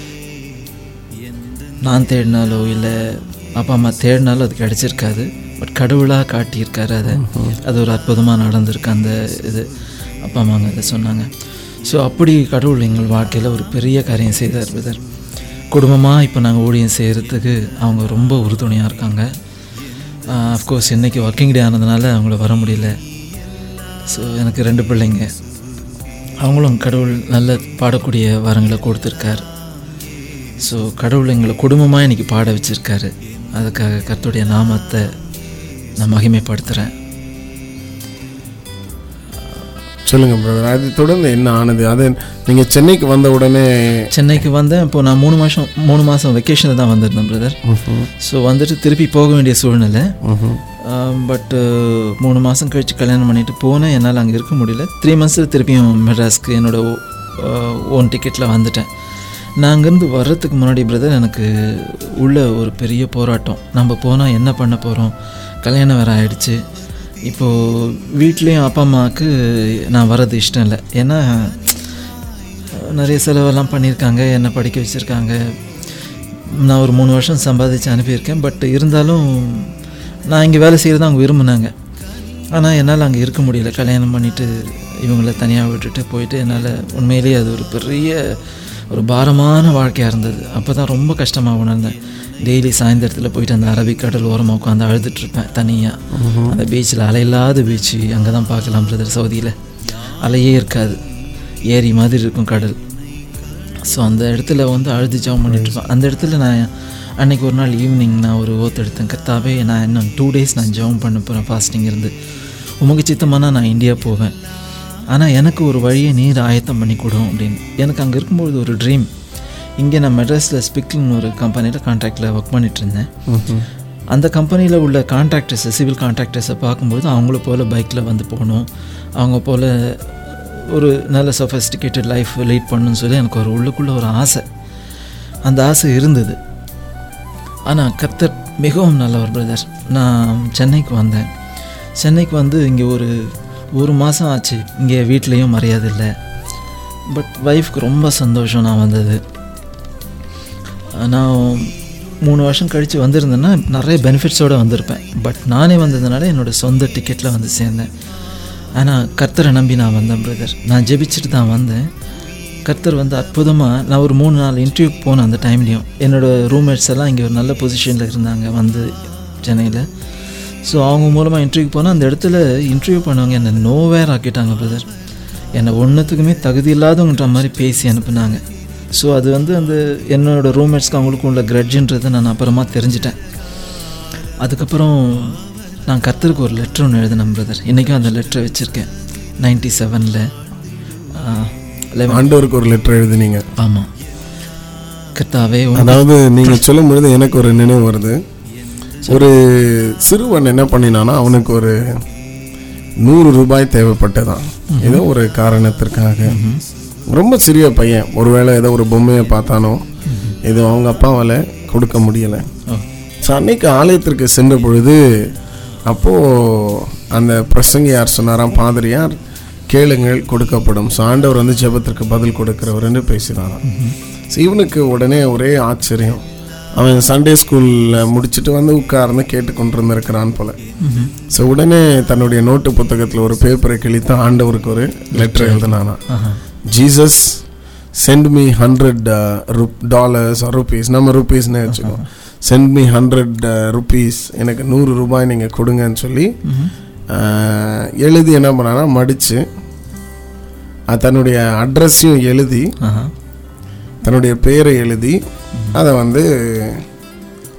நான் தேடினாலோ இல்லை அப்பா அம்மா தேடினாலும் அது கிடச்சிருக்காது பட் கடவுளாக காட்டியிருக்காரு அதை அது ஒரு அற்புதமாக நடந்திருக்கு அந்த இது அப்பா அம்மாங்க இதை சொன்னாங்க ஸோ அப்படி கடவுள் எங்கள் வாழ்க்கையில் ஒரு பெரிய காரியம் செய்தார் விதர் குடும்பமாக இப்போ நாங்கள் ஊழியம் செய்கிறதுக்கு அவங்க ரொம்ப உறுதுணையாக இருக்காங்க அஃப்கோர்ஸ் இன்றைக்கி ஒர்க்கிங் டே ஆனதுனால அவங்கள வர முடியல ஸோ எனக்கு ரெண்டு பிள்ளைங்க அவங்களும் கடவுள் நல்ல பாடக்கூடிய வரங்களை கொடுத்துருக்கார் ஸோ கடவுள் எங்களை குடும்பமாக இன்னைக்கு பாட வச்சுருக்காரு அதுக்காக கர்த்தருடைய நாமத்தை நான் மகிமைப்படுத்துகிறேன் சொல்லுங்க பிரதர் அது தொடர்ந்து என்ன ஆனது அது நீங்கள் சென்னைக்கு வந்த உடனே சென்னைக்கு வந்தேன் இப்போ நான் மூணு மாதம் மூணு மாதம் வெக்கேஷனில் தான் வந்திருந்தேன் பிரதர் ம்ஹும். ஸோ வந்துட்டு திருப்பி போக வேண்டிய சூழ்நிலை ம்ஹும். பட்டு மூணு மாதம் கழித்து கல்யாணம் பண்ணிட்டு போனேன் என்னால் அங்கே இருக்க முடியல த்ரீ மந்த்ஸில் திருப்பியும் மெட்ராஸ்க்கு என்னோட ஓன் டிக்கெட்டில் வந்துட்டேன் நான் அங்கேருந்து வர்றதுக்கு முன்னாடி பிரதர் எனக்கு உள்ள ஒரு பெரிய போராட்டம் நம்ம போனால் என்ன பண்ண போகிறோம் கல்யாணம் வேறு ஆயிடுச்சு இப்போது வீட்லேயும் அப்பா அம்மாவுக்கு நான் வர்றது இஷ்டம் இல்லை ஏன்னா நிறைய செலவெல்லாம் பண்ணியிருக்காங்க என்னை படிக்க வச்சுருக்காங்க நான் ஒரு மூணு வருஷம் சம்பாதிச்சு அனுப்பியிருக்கேன் பட் இருந்தாலும் நான் இங்கே வேலை செய்கிறது அவங்க விரும்பினாங்க ஆனால் என்னால் அங்கே இருக்க முடியல கல்யாணம் பண்ணிவிட்டு இவங்கள தனியாக விட்டுட்டு போயிட்டு என்னால் உண்மையிலேயே அது ஒரு பெரிய ஒரு பாரமான வாழ்க்கையாக இருந்தது அப்போ தான் ரொம்ப கஷ்டமாக உணர்ந்தேன் டெய்லி சாயந்தரத்தில் போயிட்டு அந்த அரபிக்கடல் ஓரமாக உட்காந்து அழுதுட்ருப்பேன் தனியாக அந்த பீச்சில் அலையில்லாத பீச்சு அங்கே தான் பார்க்கலாம் பிரதர் சவுதியில் அலையே இருக்காது ஏரி மாதிரி இருக்கும் கடல் ஸோ அந்த இடத்துல வந்து அழுது ஜெபம் பண்ணிட்டு இருப்பேன் அந்த இடத்துல நான் அன்னைக்கு ஒரு நாள் ஈவினிங் நான் ஒரு ஓத்து எடுத்தேன் கத்தாவே நான் இன்னும் டூ டேஸ் நான் ஜெபம் பண்ண போகிறேன் ஃபாஸ்டிங் இருந்து உமக்கு சித்தமானா நான் இந்தியா போவேன் ஆனால் எனக்கு ஒரு வழியை நீர் ஆயத்தம் பண்ணி கொடும் அப்படின்னு எனக்கு அங்கே இருக்கும்பொழுது ஒரு ட்ரீம் இங்கே நான் மெட்ராஸில் ஸ்பிக்லின்னு ஒரு கம்பெனியில் கான்ட்ராக்டில் ஒர்க் பண்ணிட்டு இருந்தேன் ம்ஹும். அந்த கம்பெனியில் உள்ள கான்ட்ராக்டர்ஸை சிவில் கான்ட்ராக்டர்ஸை பார்க்கும்போது அவங்கள போல் பைக்கில் வந்து போகணும் அவங்க போல் ஒரு நல்ல சொஃபஸ்டிகேட்டட் லைஃப் லீட் பண்ணணும்னு சொல்லி எனக்கு ஒரு உள்ளுக்குள்ளே ஒரு ஆசை அந்த ஆசை இருந்தது ஆனால் கர்த்தர் மிகவும் நல்லவர் பிரதர் நான் சென்னைக்கு வந்தேன் சென்னைக்கு வந்து இங்கே ஒரு ஒரு மாதம் ஆச்சு இங்கே வீட்லேயும் மரியாதை இல்லை பட் ஒய்ஃப்க்கு ரொம்ப சந்தோஷம் நான் வந்தது நான் மூணு வருஷம் கழித்து வந்திருந்தேன்னா நிறைய பெனிஃபிட்ஸோடு வந்திருப்பேன் பட் நானே வந்ததுனால என்னோடய சொந்த டிக்கெட்டில் வந்து சேர்ந்தேன் ஆனால் கர்த்தரை நம்பி நான் வந்தேன் பிரதர் நான் ஜெபிச்சுட்டு தான் வந்தேன் கர்த்தர் வந்து அற்புதமாக நான் ஒரு மூணு நாள் இன்டர்வியூக்கு போனேன் அந்த டைம்லேயும் என்னோடய ரூம்மேட்ஸ் எல்லாம் இங்கே ஒரு நல்ல பொசிஷனில் இருந்தாங்க வந்து சென்னையில் ஸோ அவங்க மூலமாக இன்டர்வியூக்கு போனால் அந்த இடத்துல இன்டர்வியூ பண்ணவங்க என்னை நோவேர் ஆக்கிட்டாங்க பிரதர் என்னை ஒன்றுத்துக்குமே தகுதி இல்லாதவங்கன்ற மாதிரி பேசி அனுப்புனாங்க ஸோ அது வந்து அந்த என்னோட ரூம்மேட்ஸ்க்கு அவங்களுக்கும் உள்ள கிரட்ஜுன்றதை நான் அப்புறமா தெரிஞ்சிட்டேன் அதுக்கப்புறம் நான் கர்த்தருக்கு ஒரு லெட்டர் ஒன்று எழுதினேன் பிரதர் இன்றைக்கும் அந்த லெட்டரை வச்சுருக்கேன் நைன்டி செவனில் லெவன் ஆண்டவருக்கு ஒரு லெட்டர் எழுதுனீங்க ஆமாம் கர்த்தாவே உம் அதாவது நீங்க சொல்லும் பொழுது எனக்கு ஒரு நினைவு வருது ஒரு சிறுவன் என்ன பண்ணினானா அவனுக்கு ஒரு நூறு ரூபாய் தேவைப்பட்டதான் ஏதோ ஒரு காரணத்திற்காக ரொம்ப சிறிய பையன் ஒருவேளை ஏதோ ஒரு பொம்மையை பார்த்தானோ இது அவங்க அப்பாவால் கொடுக்க முடியலை ஓ ஸோ அன்னைக்கு ஆலயத்திற்கு சென்ற பொழுது அப்போது அந்த பிரசங்கி யார் சொன்னாராம் பாதிரியார் கேளுங்கள் கொடுக்கப்படும் ஸோ ஆண்டவர் வந்து ஜெபத்திற்கு பதில் கொடுக்கிறவர்னு பேசினாராம் ஸோ இவனுக்கு உடனே ஒரே ஆச்சரியம் அவன் சண்டே ஸ்கூலில் முடிச்சுட்டு வந்து உட்கார்ந்து கேட்டுக்கொண்டிருந்திருக்கிறான் போல ஸோ உடனே தன்னுடைய நோட்டு புத்தகத்தில் ஒரு பேப்பரை கிழித்து ஆண்டவருக்கு ஒரு லெட்டர் எழுதினானா ஆஹா Jesus send me hundred dollars rupees நம்ம ருபீஸ்னே வச்சுக்கோ சென்ட் மீ ஹண்ட்ரட் ருபீஸ் எனக்கு நூறு ரூபாய் நீங்கள் கொடுங்கன்னு சொல்லி ம்ஹும். அஹ், எழுதி என்ன பண்ணானா மடித்து தன்னுடைய அட்ரஸையும் எழுதி ஆஹா தன்னுடைய பெயரை எழுதி அதை வந்து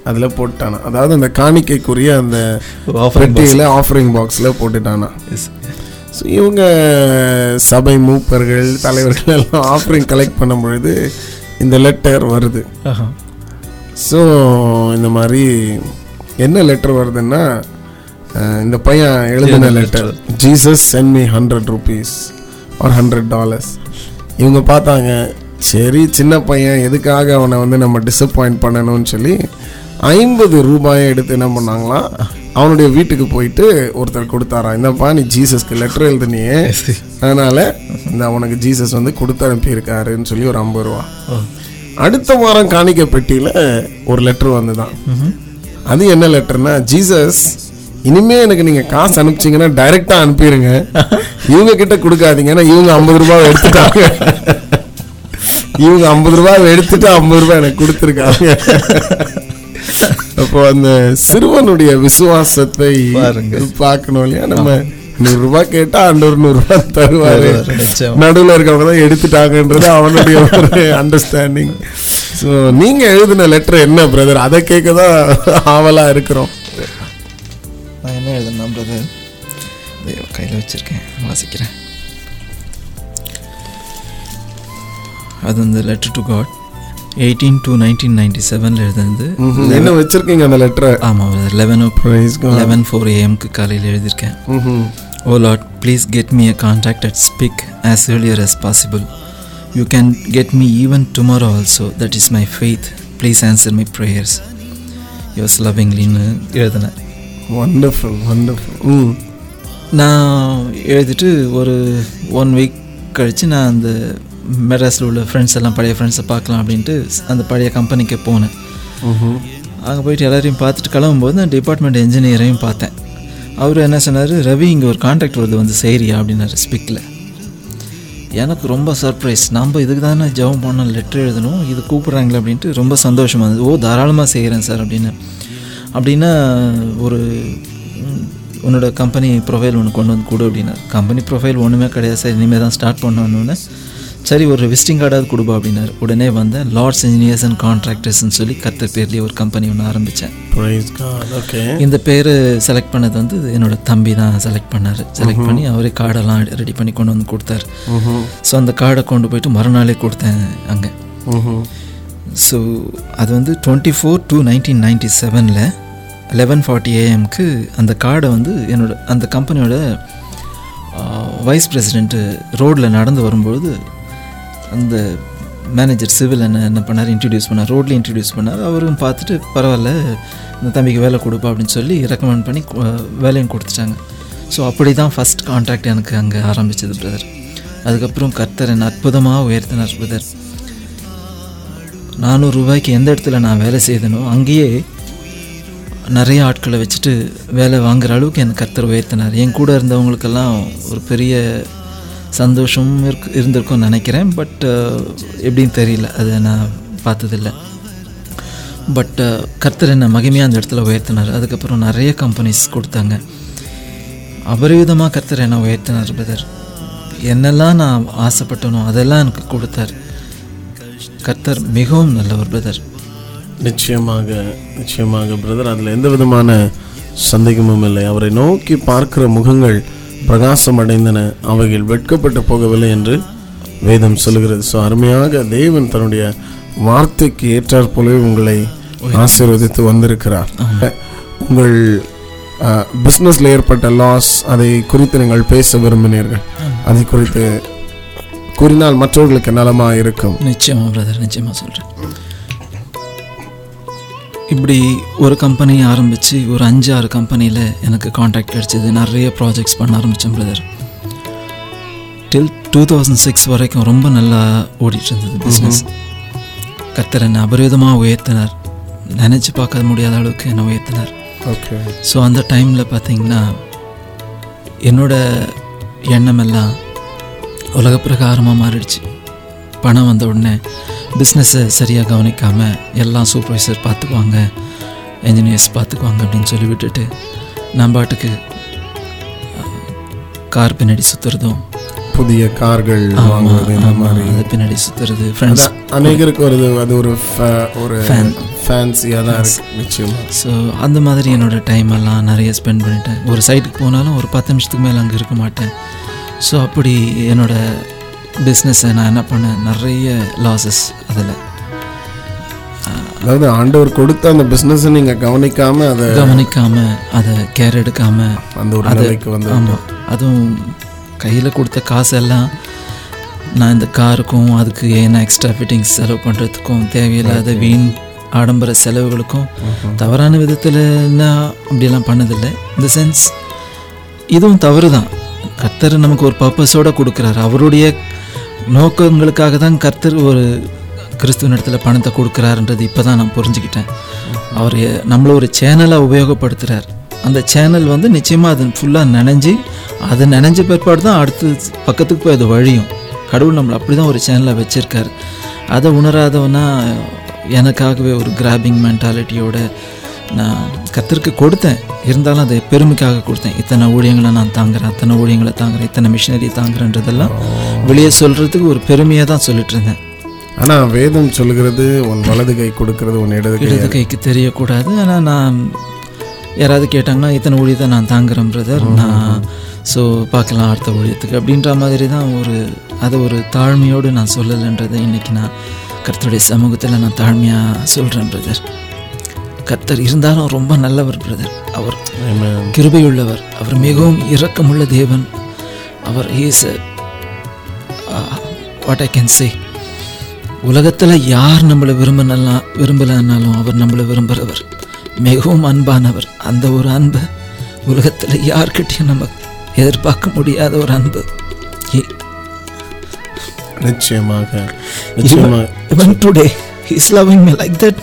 அதில் போட்டானா அதாவது அந்த காணிக்கைக்குரிய அந்த Offering box. பெட்டியில் ஆஃபரிங் பாக்ஸில் போட்டுட்டானா Yes. ஸோ இவங்க சபை மூப்பர்கள் தலைவர்கள் எல்லாம் ஆஃபரிங் கலெக்ட் பண்ணும் பொழுது இந்த லெட்டர் வருது ஆஹா. ஸோ இந்த மாதிரி என்ன லெட்டர் வருதுன்னா அஹ், இந்த பையன் எழுதின எழுதின letter Jesus send me hundred rupees ஒரு ஹண்ட்ரட் டாலர்ஸ் இவங்க பார்த்தாங்க சரி சின்ன பையன் எதுக்காக அவனை வந்து நம்ம டிசப்பாயிண்ட் பண்ணணும்னு சொல்லி ஐம்பது ரூபாயை எடுத்து என்ன பண்ணாங்களாம் அவனுடைய வீட்டுக்கு போயிட்டு ஒருத்தர் கொடுத்தாராம் இந்தப்பா நீ ஜீசஸ்க்கு லெட்டர் எழுதுனியே அதனால இந்த உனக்கு ஜீசஸ் வந்து கொடுத்து அனுப்பியிருக்காருன்னு சொல்லி ஒரு ஐம்பது ரூபா ஓ. அடுத்த வாரம் காணிக்க பெட்டியில் ஒரு லெட்டர் வந்துதான் ம்ஹும். அது என்ன லெட்டர்னா ஜீசஸ் இனிமே எனக்கு நீங்க காசு அனுப்பிச்சீங்கன்னா டைரக்டா அனுப்பிடுங்க இவங்க கிட்ட கொடுக்காதீங்க ஏன்னா இவங்க ஐம்பது ரூபாய் எடுத்துட்டாங்க இவங்க ஐம்பது ரூபாய் எடுத்துட்டு ஐம்பது ரூபாய் எனக்கு கொடுத்துருக்காங்க அப்போ அந்த சிறுவனுடைய விசுவாசத்தை பாருங்க. பார்க்கணும் இல்லையா நம்ம நூறு ரூபாய் கேட்டா அன்னூறு நூறு ரூபாய் தருவாரு தருவாரு, நிச்சயம். நடுவில் இருக்கவங்க தான் எடுத்துட்டாங்கன்றது அவனுடைய ஒரு அண்டர்ஸ்டாண்டிங் ஸோ நீங்க எழுதின லெட்டர் என்ன பிரதர் அதை கேட்க தான் ஆவலா இருக்கிறோம் நான் என்ன எழுதுனா பிரதர் அதை கையில் வச்சுருக்கேன் வாசிக்கிறேன் அது வந்து letter to God eighteen to nineteen ninety செவனில் எழுதுனது ம்ஹும். என்ன வச்சிருக்கீங்க அந்த லெட்டரை ஆமாம் brother eleven oh Praise God. Eleven four ஏஎம்க்கு காலையில் எழுதியிருக்கேன் ம்ஹும். Oh Lord please get me a contact at SPIC as earlier as possible you can get me even tomorrow also that is my faith please answer my prayers yours லவ்விங்லின்னு எழுதினேன் wonderful wonderful ம் நான் எழுதிட்டு ஒரு ஒன் வீக் கழித்து நான் அந்த மெட்ராஸில் உள்ள ஃப்ரெண்ட்ஸ் எல்லாம் பழைய ஃப்ரெண்ட்ஸை பார்க்கலாம் அப்படின்ட்டு அந்த பழைய கம்பெனிக்கு போனேன் ம்ஹும். அங்கே போயிட்டு எல்லாரையும் பார்த்துட்டு கிளம்பும்போது நான் டிபார்ட்மெண்ட் இன்ஜினியரையும் பார்த்தேன் அவர் என்ன சொன்னார் ரவி இங்கே ஒரு கான்ட்ராக்ட் வருது வந்து செய்கிறியா அப்படின்னாரு ஸ்பிக்கில் எனக்கு ரொம்ப சர்ப்ரைஸ் நம்ம இதுக்கு தானே ஜெபம் பண்ண லெட்டர் எழுதணும் இது கூப்பிட்றாங்களே அப்படின்ட்டு ரொம்ப சந்தோஷமாக இருந்தது ஓ தாராளமாக செய்கிறேன் சார் அப்படின்னு அப்படின்னா ஒரு ம், உன்னோட கம்பெனி ப்ரொஃபைல் ஒன்று கொண்டு வந்து கொடு அப்படின்னா கம்பெனி ப்ரொஃபைல் ஒன்றுமே கிடையாது சார் இனிமேல் தான் ஸ்டார்ட் பண்ணணுன்னு சரி ஒரு விசிட்டிங் கார்டாவது கொடுப்பா அப்படின்னாரு உடனே வந்தேன் லார்ட்ஸ் இன்ஜினியர்ஸ் அண்ட் கான்ட்ராக்டர்ஸ்னு சொல்லி கத்தர் பேர்லேயே ஒரு கம்பெனி ஒன்று ஆரம்பித்தேன் praise God okay இந்த பேர் செலக்ட் பண்ணது வந்து என்னோட தம்பி தான் செலக்ட் பண்ணார் செலக்ட் பண்ணி அவரே கார்டெல்லாம் ரெடி பண்ணி கொண்டு வந்து கொடுத்தாரு ம்ஹும். ஸோ அந்த கார்டை கொண்டு போயிட்டு மறுநாளே கொடுத்தேன் அங்கே ம்ஹும். ஸோ அது வந்து twenty four two nineteen ninety செவனில் லெவன் ஃபார்ட்டி ஏஎம்க்கு அந்த கார்டை வந்து என்னோட அந்த கம்பெனியோட வைஸ் பிரசிடெண்ட்டு ரோட்டில் நடந்து வரும்பொழுது அந்த மேனேஜர் சிவில் என்ன என்ன பண்ணார் இன்ட்ரடியூஸ் பண்ணார் ரோட்லேயும் இன்ட்ரடியூஸ் பண்ணார் அவரும் பார்த்துட்டு பரவாயில்ல இந்த தம்பிக்கு வேலை கொடுப்பா அப்படின்னு சொல்லி ரெக்கமெண்ட் பண்ணி கு- வேலையும் கொடுத்துட்டாங்க ஸோ அப்படி தான் ஃபஸ்ட் கான்ட்ராக்ட் எனக்கு அங்கே ஆரம்பிச்சது பிரதர் அதுக்கப்புறம் கர்த்தர் என்னை அற்புதமாக உயர்த்தினார் பிரதர் நானூறு ரூபாய்க்கு எந்த இடத்துல நான் வேலை செய்தனோ அங்கேயே நிறைய ஆட்களை வச்சுட்டு வேலை வாங்குற அளவுக்கு எனக்கு கர்த்தர் உயர்த்தினார் என் கூட இருந்தவங்களுக்கெல்லாம் ஒரு பெரிய சந்தோஷம் இருக்கு இருந்திருக்கும்னு நினைக்கிறேன் பட் எப்படின்னு தெரியல அதை நான் பார்த்ததில்ல பட் கர்த்தர் என்னை மகிமையாக அந்த இடத்துல உயர்த்தினார் அதுக்கப்புறம் நிறைய கம்பெனிஸ் கொடுத்தாங்க அபரிவிதமாக கர்த்தர் என்னை உயர்த்தினார் பிரதர் என்னெல்லாம் நான் ஆசைப்பட்டனோ அதெல்லாம் எனக்கு கொடுத்தார் கர்த்தர் மிகவும் நல்லவர் பிரதர் நிச்சயமாக நிச்சயமாக பிரதர் அதில் எந்த விதமான சந்தேகமும் இல்லை அவரை நோக்கி பார்க்கிற முகங்கள் பிரகாசம் அடைந்தன அவைகள் வெட்கப்பட்டு போகவில்லை என்று வேதம் சொல்லுகிறது ஸோ அருமையாக தேவன் தன்னுடைய வார்த்தைக்கு ஏற்றாற் போலவே உங்களை ஆசீர்வதித்து வந்திருக்கிறார் உங்கள் பிஸ்னஸில் ஏற்பட்ட லாஸ் அதை குறித்து நீங்கள் பேச விரும்பினீர்கள் அதை குறித்து கூறினால் மற்றவர்களுக்கு நலமாக இருக்கும் நிச்சயமாக பிரதர் நிச்சயமாக சொல்கிறேன் இப்படி ஒரு கம்பெனி ஆரம்பித்து ஒரு அஞ்சு ஆறு கம்பெனியில் எனக்கு காண்டாக்ட் கிடச்சிது நிறைய ப்ராஜெக்ட்ஸ் பண்ண ஆரம்பித்தேன் brother till two thousand six வரைக்கும் ரொம்ப நல்லா ஓடிட்டு இருந்தது பிஸ்னஸ் கர்த்தர் என்னை அபரிவிதமாக உயர்த்தினார் நினச்சி பார்க்க முடியாத அளவுக்கு என்னை உயர்த்தினார் ஓகே ஸோ அந்த டைமில் பார்த்தீங்கன்னா என்னோட எண்ணம் எல்லாம் உலக பிரகாரமாக மாறிடுச்சு பணம் வந்த உடனே பிஸ்னஸை சரியாக கவனிக்காமல் எல்லாம் சூப்பர்வைசர் பார்த்துக்குவாங்க என்ஜினியர்ஸ் பார்த்துக்குவாங்க அப்படின்னு சொல்லி விட்டுட்டு நான் பாட்டுக்கு கார் பின்னாடி சுற்றுறதும் புதிய கார்கள் வாங்குவது இந்த மாதிரி அது பின்னாடி சுத்துறது ஃப்ரெண்ட்ஸ் அதான் அநேகருக்கு வருது அது ஒரு fa- ஒரு ஃபேன்சியாக தான் இருக்கு நிச்சயமா ஸோ அந்த மாதிரி என்னோட டைம் எல்லாம் நிறைய ஸ்பெண்ட் பண்ணிட்டேன் ஒரு சைட்டுக்கு போனாலும் ஒரு பத்து நிமிஷத்துக்கு மேலே அங்கே இருக்க மாட்டேன் ஸோ அப்படி என்னோட பிஸ்னஸை நான் என்ன பண்ணேன் நிறைய லாசஸ் அதில் அதாவது ஆண்டவர் கொடுத்த அந்த பிஸ்னஸை நீங்கள் கவனிக்காம அதை கவனிக்காம அதை கேர் எடுக்காம அந்த ஒரு நிலைக்கு வந்து ஆமாம் அதுவும் கையில் கொடுத்த காசெல்லாம் நான் இந்த காருக்கும் அதுக்கு ஏன்னா எக்ஸ்ட்ரா ஃபிட்டிங்ஸ் செலவு பண்ணுறதுக்கும் தேவையில்லாத வீண் ஆடம்பர செலவுகளுக்கும் தவறான விதத்தில் நான் அப்படியெல்லாம் பண்ணதில்லை இந்த சென்ஸ் இதுவும் தவறு தான் கர்த்தர் நமக்கு ஒரு பர்பஸோடு கொடுக்குறாரு அவருடைய நோக்கங்களுக்காக தான் கர்த்தர் ஒரு கிறிஸ்துவ இடத்துல பணத்தை கொடுக்குறாருன்றது இப்போ தான் நான் புரிஞ்சுக்கிட்டேன் அவர் நம்மளை ஒரு சேனலாக உபயோகப்படுத்துகிறார் அந்த சேனல் வந்து நிச்சயமாக அது ஃபுல்லாக நனைஞ்சு அது நனைஞ்ச பிற்பாடு தான் அடுத்து பக்கத்துக்கு போய் அது வழியும் கடவுள் நம்மளை அப்படி தான் ஒரு சேனலாக வச்சுருக்காரு அதை உணராதவனா எனக்காகவே ஒரு கிராபிங் மென்டாலிட்டியோட நான் கத்திற்கு கொடுத்தேன் இருந்தாலும் அதை பெருமைக்காக கொடுத்தேன் இத்தனை ஊழியங்களை நான் தாங்குறேன் அத்தனை ஊழியங்களை தாங்குறேன் இத்தனை மிஷினரி தாங்குறேன்றதெல்லாம் வெளியே சொல்கிறதுக்கு ஒரு பெருமையாக தான் சொல்லிட்டு இருந்தேன் ஆனா வேதம் சொல்கிறது உன் வலது கை கொடுக்கிறது உன் இடது கை இடது கைக்கு தெரியக்கூடாது ஆனால் நான் யாராவது கேட்டாங்கன்னா இத்தனை ஊழியத்தை நான் தாங்குறேன் பிரதர் நான் ஸோ பார்க்கலாம் அடுத்த ஊழியத்துக்கு அப்படின்ற மாதிரி தான் ஒரு அதை ஒரு தாழ்மையோடு நான் சொல்லலைன்றதை இன்றைக்கி நான் கர்த்தருடைய சமூகத்தில் நான் தாழ்மையாக சொல்கிறேன் பிரதர் கர்த்தர் இருந்தாலும் ரொம்ப நல்லவர் பிரதர் அவர் Amen. கிருபையுள்ளவர் அவர் மிகவும் இரக்கமுள்ள தேவன் அவர் is what I can say உலகத்தில் யார் நம்மளை விரும்பினலாம் விரும்பலைன்னாலும் அவர் நம்மளை விரும்புகிறவர் மிகவும் அன்பானவர் அந்த ஒரு அன்பை உலகத்தில் யார்கிட்டயும் நம்ம எதிர்பார்க்க முடியாத ஒரு அன்பு He- நிச்சயமாக நிச்சயமா even today he is loving me like that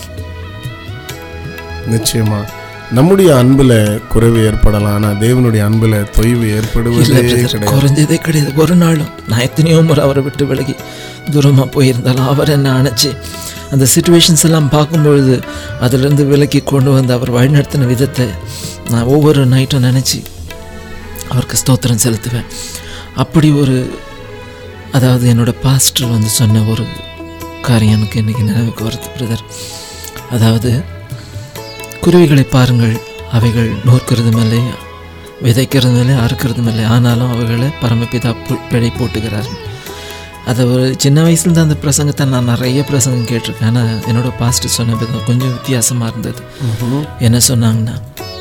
நிச்சயமா நம்முடைய அன்புல குறைவு ஏற்படலாம் ஆனா தேவனுடைய அன்புல தொய்வு இல்லை ஏற்படுவதே brother, கிடையாது குறைஞ்சதே கிடையாது ஒரு நாளும் நான் எத்தனையோ முறை அவரை விட்டு விலகி தூரமாக போயிருந்தாலும் அவர் என்னை அணைச்சி அந்த சுச்சுவேஷன்ஸ் எல்லாம் பார்க்கும்பொழுது அதிலிருந்து விலக்கி கொண்டு வந்து அவர் வழிநடத்தின விதத்தை நான் ஒவ்வொரு நைட்டும் நினச்சி அவருக்கு ஸ்தோத்திரம் செலுத்துவேன் அப்படி ஒரு அதாவது என்னோட பாஸ்டர் வந்து சொன்ன ஒரு காரியம் எனக்கு இன்றைக்கி நினைவுக்கு வருது பிரதர் அதாவது குருவிகளை பாருங்கள் அவைகள் நோக்கிறதும் இல்லை விதைக்கிறதும் இல்லை அறுக்கிறதும் இல்லை ஆனாலும் அவைகளை பரமபிதா பு- பிழை போட்டுகிறார் அதை ஒரு சின்ன வயசுலேருந்து அந்த பிரசங்கத்தை நான் நிறைய பிரசங்கம் கேட்டிருக்கேன் ஆனால் என்னோட பாஸ்டர் சொன்ன விதம் கொஞ்சம் வித்தியாசமாக இருந்தது என்ன சொன்னாங்கன்னா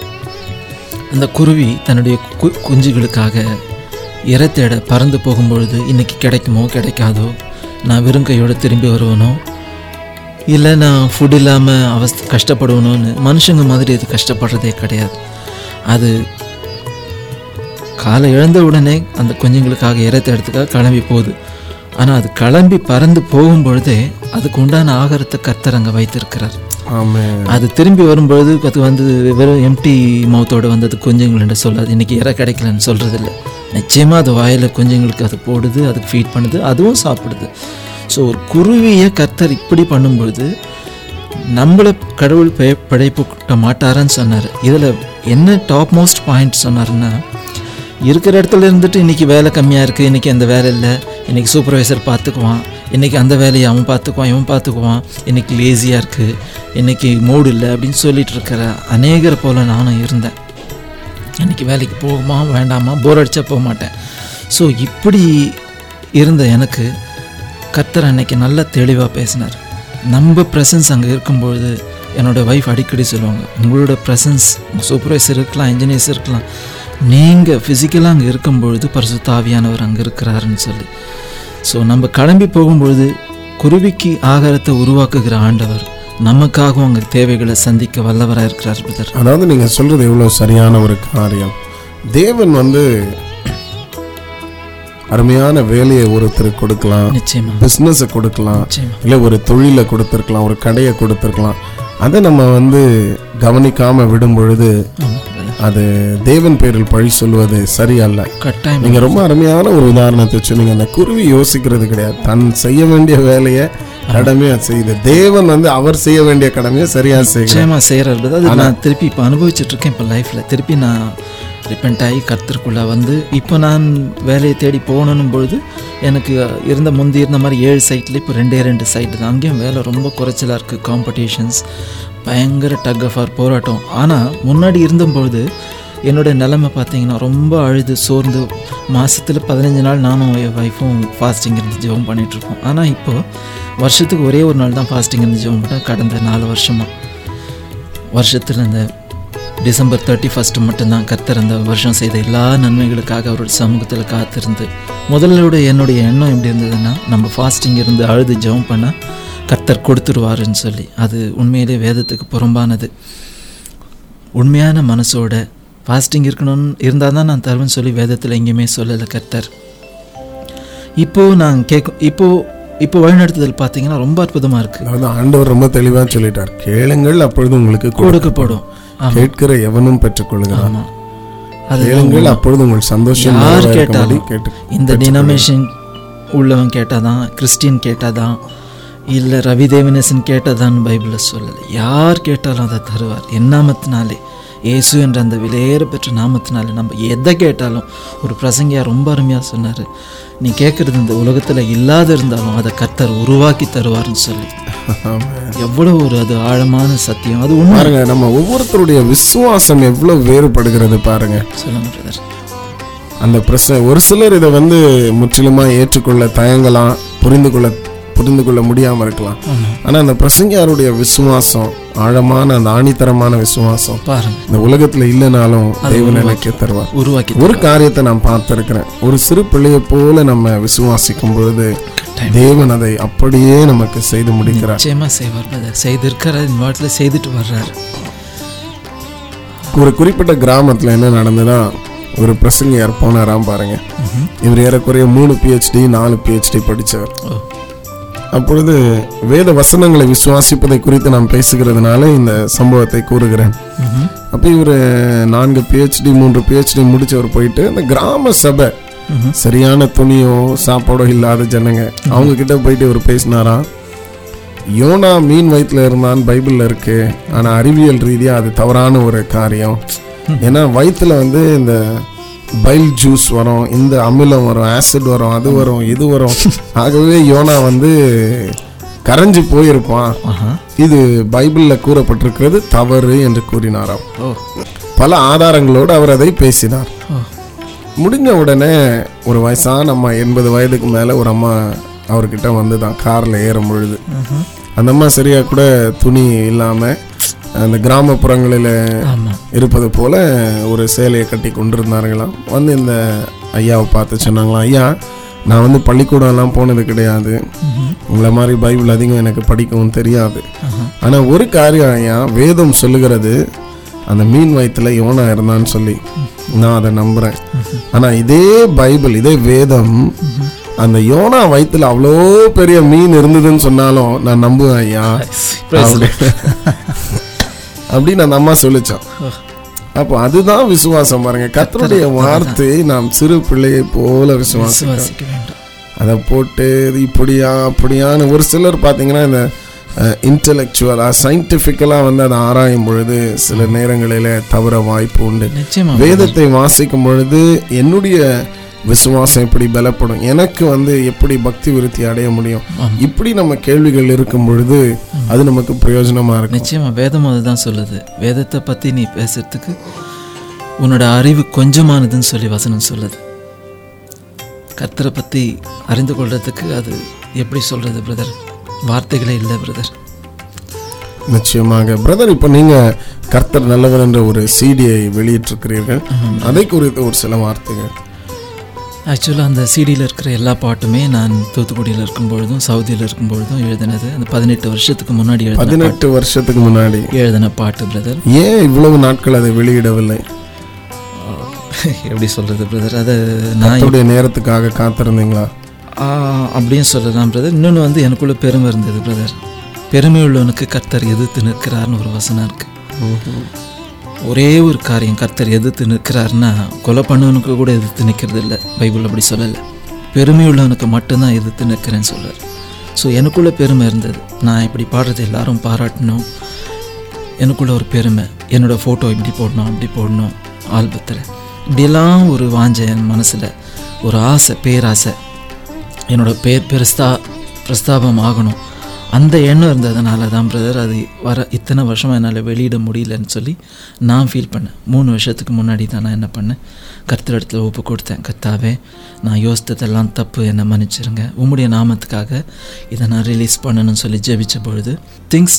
அந்த குருவி தன்னுடைய கு குஞ்சுகளுக்காக இரை தேட பறந்து போகும்பொழுது இன்னைக்கு கிடைக்குமோ கிடைக்காதோ நான் வெறுங்கையோட திரும்பி வருவனோ இல்லை நான் ஃபுட் இல்லாமல் அவஸ்த கஷ்டப்படுவணும்னு மனுஷங்க மாதிரி அது கஷ்டப்படுறதே கிடையாது அது காலை இழந்த உடனே அந்த குஞ்சுங்களுக்காக இறை தேடத்துக்காக கிளம்பி போகுது ஆனால் அது கிளம்பி பறந்து போகும் பொழுதே அதுக்கு உண்டான ஆகாரத்தை கர்த்தர் அங்கே வைத்திருக்கிறார் ஆமே அது திரும்பி வரும்பொழுது அது வந்து வெறும் எம்டி மவுத்தோட வந்தது குஞ்சுங்கள்ன்ற சொல்லாது இன்னைக்கு இறை கிடைக்கலன்னு சொல்கிறது இல்லை நிச்சயமாக அது வாயில் குஞ்சுங்களுக்கு அது போடுது அதுக்கு ஃபீட் பண்ணுது அதுவும் சாப்பிடுது ஸோ ஒரு குருவியை கர்த்தர் இப்படி பண்ணும்பொழுது நம்மளை கடவுள் பய படைப்புட்ட மாட்டாரான்னு சொன்னார் இதில் என்ன டாப் மோஸ்ட் பாயிண்ட் சொன்னாருன்னா இருக்கிற இடத்துல இருந்துட்டு இன்றைக்கி வேலை கம்மியாக இருக்குது இன்றைக்கி அந்த வேலை இல்லை இன்றைக்கி சூப்பர்வைசர் பார்த்துக்குவான் இன்றைக்கி அந்த வேலையை அவன் பார்த்துக்குவான் இவன் பார்த்துக்குவான் இன்றைக்கி லேசியாக இருக்குது இன்றைக்கி மூடு இல்லை அப்படின்னு சொல்லிட்டு இருக்கிற அநேகரை போல் நானும் இருந்தேன் இன்றைக்கி வேலைக்கு போகுமா வேண்டாமா போர் அடிச்சா போக மாட்டேன் ஸோ இப்படி இருந்த எனக்கு கர்த்தர் அன்னைக்கு நல்ல தெளிவாக பேசினார் நம்ம ப்ரெசன்ஸ் அங்கே இருக்கும்பொழுது என்னோடய ஒய்ஃப் அடிக்கடி சொல்லுவாங்க உங்களோட ப்ரெசன்ஸ் சூப்பர்வைசர் இருக்கலாம் இன்ஜினியர்ஸ் இருக்கலாம் நீங்கள் ஃபிசிக்கலாக அங்கே இருக்கும்பொழுது பரிசுத்த ஆவியானவர் அங்கே இருக்கிறாருன்னு சொல்லி ஸோ நம்ம கிளம்பி போகும்பொழுது குருவிக்கு ஆகாரத்தை உருவாக்குகிற ஆண்டவர் நமக்காகவும் அங்கே தேவைகளை சந்திக்க வல்லவராக இருக்கிறார் பிரதர் அதாவது நீங்க சொல்றது எவ்வளவு சரியான ஒரு காரியம் தேவன் வந்து அருமையான வேலையை ஒருத்தருக்கு கொடுக்கலாம் நிச்சயமா பிஸ்னஸை கொடுக்கலாம் நிச்சயமா இல்லை ஒரு தொழிலை கொடுத்துருக்கலாம் ஒரு கடையை கொடுத்துருக்கலாம் அதை நம்ம வந்து கவனிக்காம விடும் பொழுது ஆமாம் brother. அது தேவன் பேரில் பழி சொல்வது சரியல்ல கட்டாயம் நீங்க ரொம்ப அருமையான ஒரு உதாரணத்தை சொன்னீங்க அந்த குருவி யோசிக்கிறது கிடையாது தன் செய்ய வேண்டிய வேலையை கடமையா செய்யுது தேவன் வந்து அவர் செய்ய வேண்டிய கடமையை சரியா செய்யணும் நிச்சயமா செய்கிறார் அது நான் திருப்பி இப்போ அனுபவிச்சுட்டு இருக்கேன் இப்போ லைஃப்பில் திருப்பி நான் ரிப்பெண்ட் ஆகி கர்த்தருக்குள்ளே வந்து இப்போ நான் வேலையை தேடி போகணும் பொழுது எனக்கு இருந்த முந்தி இருந்த மாதிரி ஏழு சைட்டில் இப்போ ரெண்டே ரெண்டு சைட்டு தான் அங்கேயும் வேலை ரொம்ப குறைச்சலாக இருக்குது காம்படிஷன்ஸ் பயங்கர டக் ஆஃப் ஆர் போராட்டம் ஆனால் முன்னாடி இருந்தபொழுது என்னோட நிலைமை பார்த்தீங்கன்னா ரொம்ப அழுது சோர்ந்து மாதத்தில் பதினஞ்சு நாள் நானும் என் ஒய்ஃபும் ஃபாஸ்டிங் இருந்து ஜெபம் பண்ணிகிட்ருக்கோம் ஆனால் இப்போ வருஷத்துக்கு ஒரே ஒரு நாள் தான் ஃபாஸ்டிங் இருந்து ஜெபம் பண்ணேன் கடந்த நாலு வருஷமாக வருஷத்தில் இந்த டிசம்பர் தேர்ட்டி ஃபஸ்ட்டு மட்டும்தான் கர்த்தர் அந்த வருஷம் செய்த எல்லா நன்மைகளுக்காக அவரோட சமூகத்தில் காத்திருந்து முதல்லோட என்னுடைய எண்ணம் எப்படி இருந்ததுன்னா நம்ம ஃபாஸ்டிங் இருந்து அழுது ஜெபம் பண்ணால் கர்த்தர் கொடுத்துருவாருன்னு சொல்லி அது உண்மையிலே வேதத்துக்கு புறம்பானது உண்மையான மனசோட ஃபாஸ்டிங் இருக்கணும்னு இருந்தால் தான் நான் தருவேன்னு சொல்லி வேதத்தில் எங்கேயுமே சொல்லலை கர்த்தர் இப்போது நான் கேட்கும் இப்போது இப்போ வழிநடத்துதல் பார்த்தீங்கன்னா ரொம்ப அற்புதமாக இருக்குது அதாவது ஆண்டவர் ரொம்ப தெளிவா சொல்லிட்டார் கேளுங்கள் அப்பொழுது உங்களுக்கு கொடு- கொடுக்கப்படும் ஆமாம் கேட்கிற எவனும் பெற்றுக்கொள்கிறான் ஆமாம் அது கேளுங்கள் அப்பொழுது உங்கள் சந்தோஷம் யார் நிறைவேறும்படி கேட்டாலும் கேட்டு இந்த டினாமினேஷன் உள்ளவன் கேட்டாதான் கிறிஸ்டியன் கேட்டாதான் இல்லை ரவி தேவனேசன் கேட்டதான்னு பைபிளில் சொல்லலை யார் கேட்டாலும் அதை தருவார் என் நாமத்தினாலே இயேசு என்ற அந்த விலையேற பெற்ற நாமத்தினாலே நம்ம எதை கேட்டாலும் ஒரு பிரசங்கியா ரொம்ப அருமையாக சொன்னார் நீ கேட்குறது இந்த உலகத்தில் இல்லாத இருந்தாலும் அதை கர்த்தர் உருவாக்கி தருவார்னு சொல்லி ஆமென். எவ்வளோ ஒரு அது ஆழமான சத்தியம் அது உண்மை பாருங்க நம்ம ஒவ்வொருத்தருடைய விசுவாசம் எவ்வளவு வேறுபடுகிறது பாருங்க சொல்லுங்க பிரதர் அந்த பிரச்சனை ஒரு சிலர் இதை வந்து முற்றிலுமா ஏற்றுக்கொள்ள தயங்கலாம் புரிந்து கொள்ள புரிந்து கொள்ள முடியாம இருக்கலாம் ஆமாம் ஆனா அந்த பிரசங்கியாருடைய விசுவாசம் ஆழமான அந்த ஆணித்தரமான விசுவாசம் பாருங்க இந்த உலகத்துல இல்லைனாலும் தேவன் எனக்கு தருவார் உருவாக்கி ஒரு காரியத்தை நான் பார்த்திருக்கிறேன் ஒரு சிறு பிள்ளையை போல நம்ம விசுவாசிக்கும் பொழுது தேவன் அதை அப்படியே நமக்கு செய்து முடிக்கிறார் நிச்சயமா செய்வார் பிரதர் செய்திருக்கிறார் இந்த வாரத்தில் செய்துட்டு வர்றாரு ஒரு குறிப்பிட்ட கிராமத்துல என்ன நடந்ததா ஒரு பிரசங்கியார் போனாராம் பாருங்க இவர் ஏறக்குறைய மூணு பிஹெச்டி நாலு பிஹெச்டி படிச்சவர் ஓ அப்பொழுது வேத வசனங்களை விசுவாசிப்பதை குறித்து நான் பேசுகிறதுனால இந்த சம்பவத்தை கூறுகிறேன் ம்ஹும். அப்போ இவர் நான்கு பிஹெச்டி மூன்று பிஹெச்டி முடிச்சவர் போயிட்டு அந்த கிராம சபை ம்ஹும். சரியான துணியோ சாப்பாடோ இல்லாத ஜனங்க அவங்க கிட்ட போயிட்டு இவர் பேசினாராம் யோனா மீன் வயிற்றுல இருந்தான் பைபிள்ல இருக்கு ஆனா அறிவியல் ரீதியா அது தவறான ஒரு காரியம் ஏன்னா வயிற்றுல வந்து இந்த பைல் ஜூஸ் வரும் இந்த அமிலம் வரும் ஆசிட் வரும் அது வரும் இது வரும் ஆகவே யோனா வந்து கரைஞ்சு போயிருப்பான் ஆஹா இது பைபிள்ல கூறப்பட்டிருக்கிறது தவறு என்று கூறினாராம் ஓ பல ஆதாரங்களோடு அவர் அதை பேசினார் ஓ முடிஞ்ச உடனே ஒரு வயசான அம்மா எண்பது வயதுக்கு மேலே ஒரு அம்மா அவர்கிட்ட வந்து தான் காரில் ஏறும் பொழுது ம்ஹும். அந்த அம்மா சரியாக கூட துணி இல்லாமல் அந்த கிராமப்புறங்களில் ஆமா இருப்பது போல ஒரு சேலையை கட்டி கொண்டிருந்தார்களாம் வந்து இந்த ஐயாவை பார்த்து சொன்னாங்களாம் ஐயா நான் வந்து பள்ளிக்கூடம்லாம் போனது கிடையாது ம்ஹும். உங்களை மாதிரி பைபிள் அதிகம் எனக்கு படிக்கவும் தெரியாது ஆஹா ஆனால் ஒரு காரியம் ஐயா வேதம் சொல்லுகிறது அந்த மீன் வயிற்றுல யோனா இருந்தான்னு சொல்லி நான் அதை நம்புகிறேன் ஆனால் இதே பைபிள் இதே வேதம் அந்த யோனா வயிற்றுல அவ்வளோ பெரிய மீன் இருந்ததுன்னு சொன்னாலும் நான் நம்புவேன் ஐயா Praise அப்படி அப்படின்னு அந்த அம்மா சொல்லிச்சான் ஓ. அப்போ அதுதான் விசுவாசம் பாருங்க கர்த்தருடைய வார்த்தை நாம் சிறு பிள்ளையை போல விசுவாசம் விசுவாசிக்க வேண்டும் அதை போட்டு இது இப்படியா அப்படியான்னு ஒரு சிலர் பார்த்தீங்கன்னா இந்த இன்டலெக்சுவலாக சயின்டிஃபிக்கலாக வந்து அதை ஆராயும் பொழுது சில நேரங்களில் தவற வாய்ப்பு உண்டு நிச்சயமா வேதத்தை வாசிக்கும் பொழுது என்னுடைய விசுவாசம் எப்படி பலப்படும் எனக்கு வந்து எப்படி பக்தி விருத்தி அடைய முடியும் ஆமா. இப்படி நம்ம கேள்விகள் இருக்கும் பொழுது அது நமக்கு பிரயோஜனமா இருக்கும் நிச்சயமா வேதம் அதுதான் சொல்லுது வேதத்தை பத்தி நீ பேசுறதுக்கு உன்னோட அறிவு கொஞ்சமானதுன்னு சொல்லி வசனம் சொல்லுது கர்த்தரை பத்தி அறிந்து கொள்றதுக்கு அது எப்படி சொல்றது பிரதர் வார்த்தைகளே இல்லை பிரதர் நிச்சயமாக பிரதர் இப்போ நீங்க கர்த்தர் நல்லவர் என்ற ஒரு சிடியை வெளியிட்டிருக்கிறீர்கள் அதை குறித்த ஒரு சில வார்த்தைகள் ஆக்சுவலாக அந்த சிடியில் இருக்கிற எல்லா பாட்டுமே நான் தூத்துக்குடியில் இருக்கும் பொழுதும் சவுதியில் இருக்கும் பொழுதும் எழுதினது அந்த பதினெட்டு வருஷத்துக்கு முன்னாடி எழுதின பதினெட்டு வருஷத்துக்கு முன்னாடி எழுதின பாட்டு பிரதர் ஏன் இவ்வளவு நாட்கள் அதை வெளியிடவில்லை எப்படி சொல்கிறது பிரதர் அதை நான் கர்த்தருடைய நேரத்துக்காக காத்திருந்தீங்களா ஆ, அப்படியும் சொல்லலாம் பிரதர் இன்னொன்று வந்து எனக்குள்ள பெருமை இருந்தது பிரதர் பெருமை உள்ளவனுக்கு கர்த்தர் எதிர்த்து நிற்கிறார்னு ஒரு வசனம் இருக்கு ஒரே ஒரு காரியம் கர்த்தர் எதிர்த்து நிற்கிறாருன்னா கொலை பண்ணவனுக்கு கூட எதிர்த்து நிற்கிறது இல்லை பைபிள் அப்படி சொல்லலை பெருமை உள்ளவனுக்கு மட்டும்தான் எதிர்த்து நிற்கிறேன்னு சொல்றார் ஸோ எனக்குள்ள பெருமை இருந்தது நான் இப்படி பாடுறது எல்லாரும் பாராட்டணும் எனக்குள்ள ஒரு பெருமை என்னோட ஃபோட்டோ இப்படி போடணும் அப்படி போடணும் ஆல்பத்தில் இப்படியெல்லாம் ஒரு வாஞ்சை என் மனசில் ஒரு ஆசை பேராசை என்னோட பேர் பிரஸ்தா பிரஸ்தாபம் ஆகணும் அந்த எண்ணம் இருந்ததுனால தான் பிரதர் அது வர இத்தனை வருஷமாக என்னால் வெளியிட முடியலன்னு சொல்லி நான் ஃபீல் பண்ணேன் மூணு வருஷத்துக்கு முன்னாடி தான் நான் என்ன பண்ணேன் கர்த்தர் இடத்துல ஒப்பு கொடுத்தேன் கர்த்தாவே நான் யோசித்ததெல்லாம் தப்பு என்னை மன்னிச்சிருங்க உம்முடைய நாமத்துக்காக இதை நான் ரிலீஸ் பண்ணணும்னு சொல்லி ஜெபிச்ச பொழுது things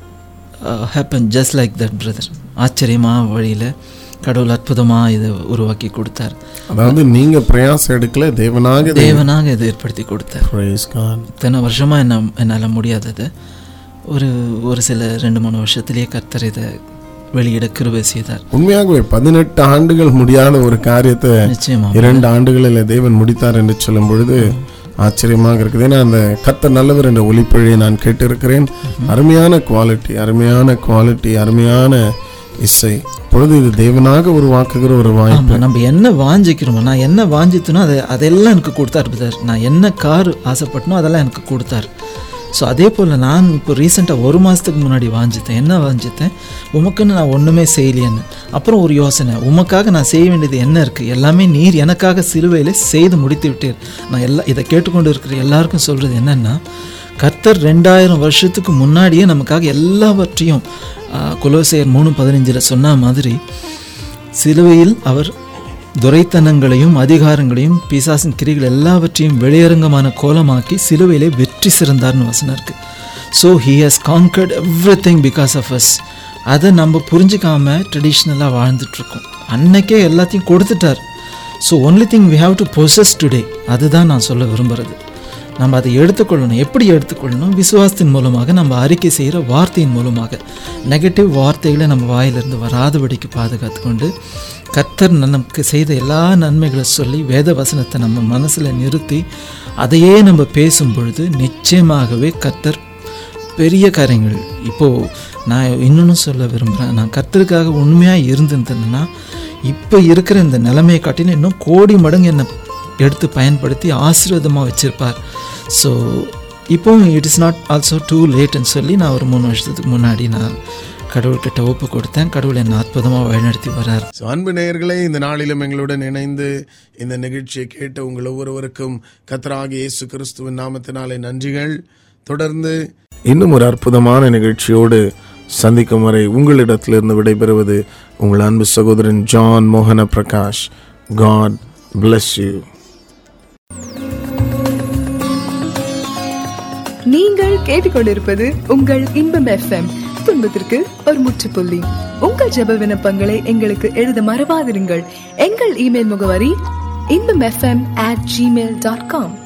happen just like that brother ஆச்சரியமாக வழியில் கடவுள் அற்புதமாக இதை உருவாக்கி கொடுத்தார் அதாவது நீங்க பிரயாசம் எடுக்கல தேவனாக இதை- தேவனாக இதை ஏற்படுத்தி கொடுத்தார் Praise God. இத்தனை வருஷமாக என்ன என்னால் முடியாதது ஒரு ஒரு சில ரெண்டு மூணு வருஷத்துலேயே கர்த்தர் இதை வெளியிட கிருபை செய்தார் உண்மையாகவே பதினெட்டு ஆண்டுகள் முடியாத ஒரு காரியத்தை நிச்சயமா இரண்டு ஆண்டுகளில் தேவன் முடித்தார் என்று சொல்லும் பொழுது ஆச்சரியமாக இருக்குது ஏன்னா அந்த கத்த நல்லவர் என்ற ஒளிப்பழியை நான் கேட்டிருக்கிறேன் அருமையான குவாலிட்டி அருமையான குவாலிட்டி அருமையான இசை பொழுது இது தேவனாக உருவாக்குகிற ஒரு வாய்ப்பு ஆமாம் நம்ம என்ன வாஞ்சிக்கிறோமோ நான் என்ன வாஞ்சித்தனோ அதை அதெல்லாம் எனக்கு கொடுத்தார் பிரதர் நான் என்ன கார் ஆசைப்பட்டனோ அதெல்லாம் எனக்கு கொடுத்தார் ஸோ அதே போல் நான் இப்போ ரீசெண்டாக ஒரு மாதத்துக்கு முன்னாடி வாஞ்சித்தேன் என்ன வாஞ்சித்தேன் உமக்குன்னு நான் ஒன்றுமே செய்யலையேன்னு அப்புறம் ஒரு யோசனை உமக்காக நான் செய்ய வேண்டியது என்ன இருக்குது எல்லாமே நீர் எனக்காக சிலுவையில் செய்து முடித்து விட்டீர் நான் எல்லா இதை கேட்டுக்கொண்டு இருக்கிற எல்லாருக்கும் சொல்கிறது என்னென்னா கர்த்தர் ரெண்டாயிரம் வருஷத்துக்கு முன்னாடியே நமக்காக எல்லாவற்றையும் ஆ, கொலோசையர் மூணு பதினஞ்சில் சொன்ன மாதிரி சிலுவையில் அவர் துரைத்தனங்களையும் அதிகாரங்களையும் பிசாசின் கிரிகள் எல்லாவற்றையும் வெளியரங்கமான கோலமாக்கி சிலுவையிலே வெற்றி சிறந்தார்னு வசனம் இருக்கு so he has conquered everything because of us அதை நம்ம புரிஞ்சிக்காம ட்ரெடிஷ்னலாக வாழ்ந்துட்டுருக்கோம் அன்னைக்கே எல்லாத்தையும் கொடுத்துட்டார் so only thing we have to possess today அதுதான் நான் சொல்ல விரும்புகிறது நம்ம அதை எடுத்துக்கொள்ளணும் எப்படி எடுத்துக்கொள்ளணும் விசுவாசத்தின் மூலமாக நம்ம அறிக்கை செய்கிற வார்த்தையின் மூலமாக நெகட்டிவ் வார்த்தைகளை நம்ம வாயிலிருந்து வராதபடிக்கு பாதுகாத்து கொண்டு கர்த்தர் நமக்கு செய்த எல்லா நன்மைகளை சொல்லி வேத வசனத்தை நம்ம மனசில் நிறுத்தி அதையே நம்ம பேசும் பொழுது நிச்சயமாகவே கர்த்தர் பெரிய காரியங்கள் இப்போது நான் இன்னொன்று சொல்ல விரும்புகிறேன் நான் கர்த்தருக்காக உண்மையாக இருந்திருந்தேன்னா இப்போ இருக்கிற இந்த நிலைமையை காட்டிலும் இன்னும் கோடி மடங்கு என்னை எடுத்து பயன்படுத்தி ஆசீர்வாதமாக வச்சுருப்பார் ஸோ இப்போ it is not also too லேட்னு சொல்லி நான் ஒரு மூணு வருஷத்துக்கு முன்னாடி நான் கடவுள்கிட்ட ஒப்பு கொடுத்தேன் கடவுள் என்னை அற்புதமாக வழிநடத்தி வரார் So, அன்பு நேயர்களே இந்த நாளிலும் எங்களுடன் இணைந்து இந்த நிகழ்ச்சியை கேட்ட உங்கள் ஒவ்வொருவருக்கும் கத்தராகிய இயேசு கிறிஸ்துவின் நாமத்தினாலே நன்றிகள் தொடர்ந்து இன்னும் ஒரு அற்புதமான நிகழ்ச்சியோடு சந்திக்கும் வரை உங்களிடத்திலிருந்து விடைபெறுவது உங்கள் அன்பு சகோதரன் ஜான் மோகன பிரகாஷ் காட் bless யூ நீங்கள் கேட்டுக்கொண்டிருப்பது உங்கள் இன்பம் எஃப்எம் துன்பத்திற்கு ஒரு முற்றுப்புள்ளி உங்கள் ஜெப விண்ணப்பங்களை எங்களுக்கு எழுத மறவாதிருங்கள் எங்கள் இமெயில் முகவரி Inbam FM at Gmail dot com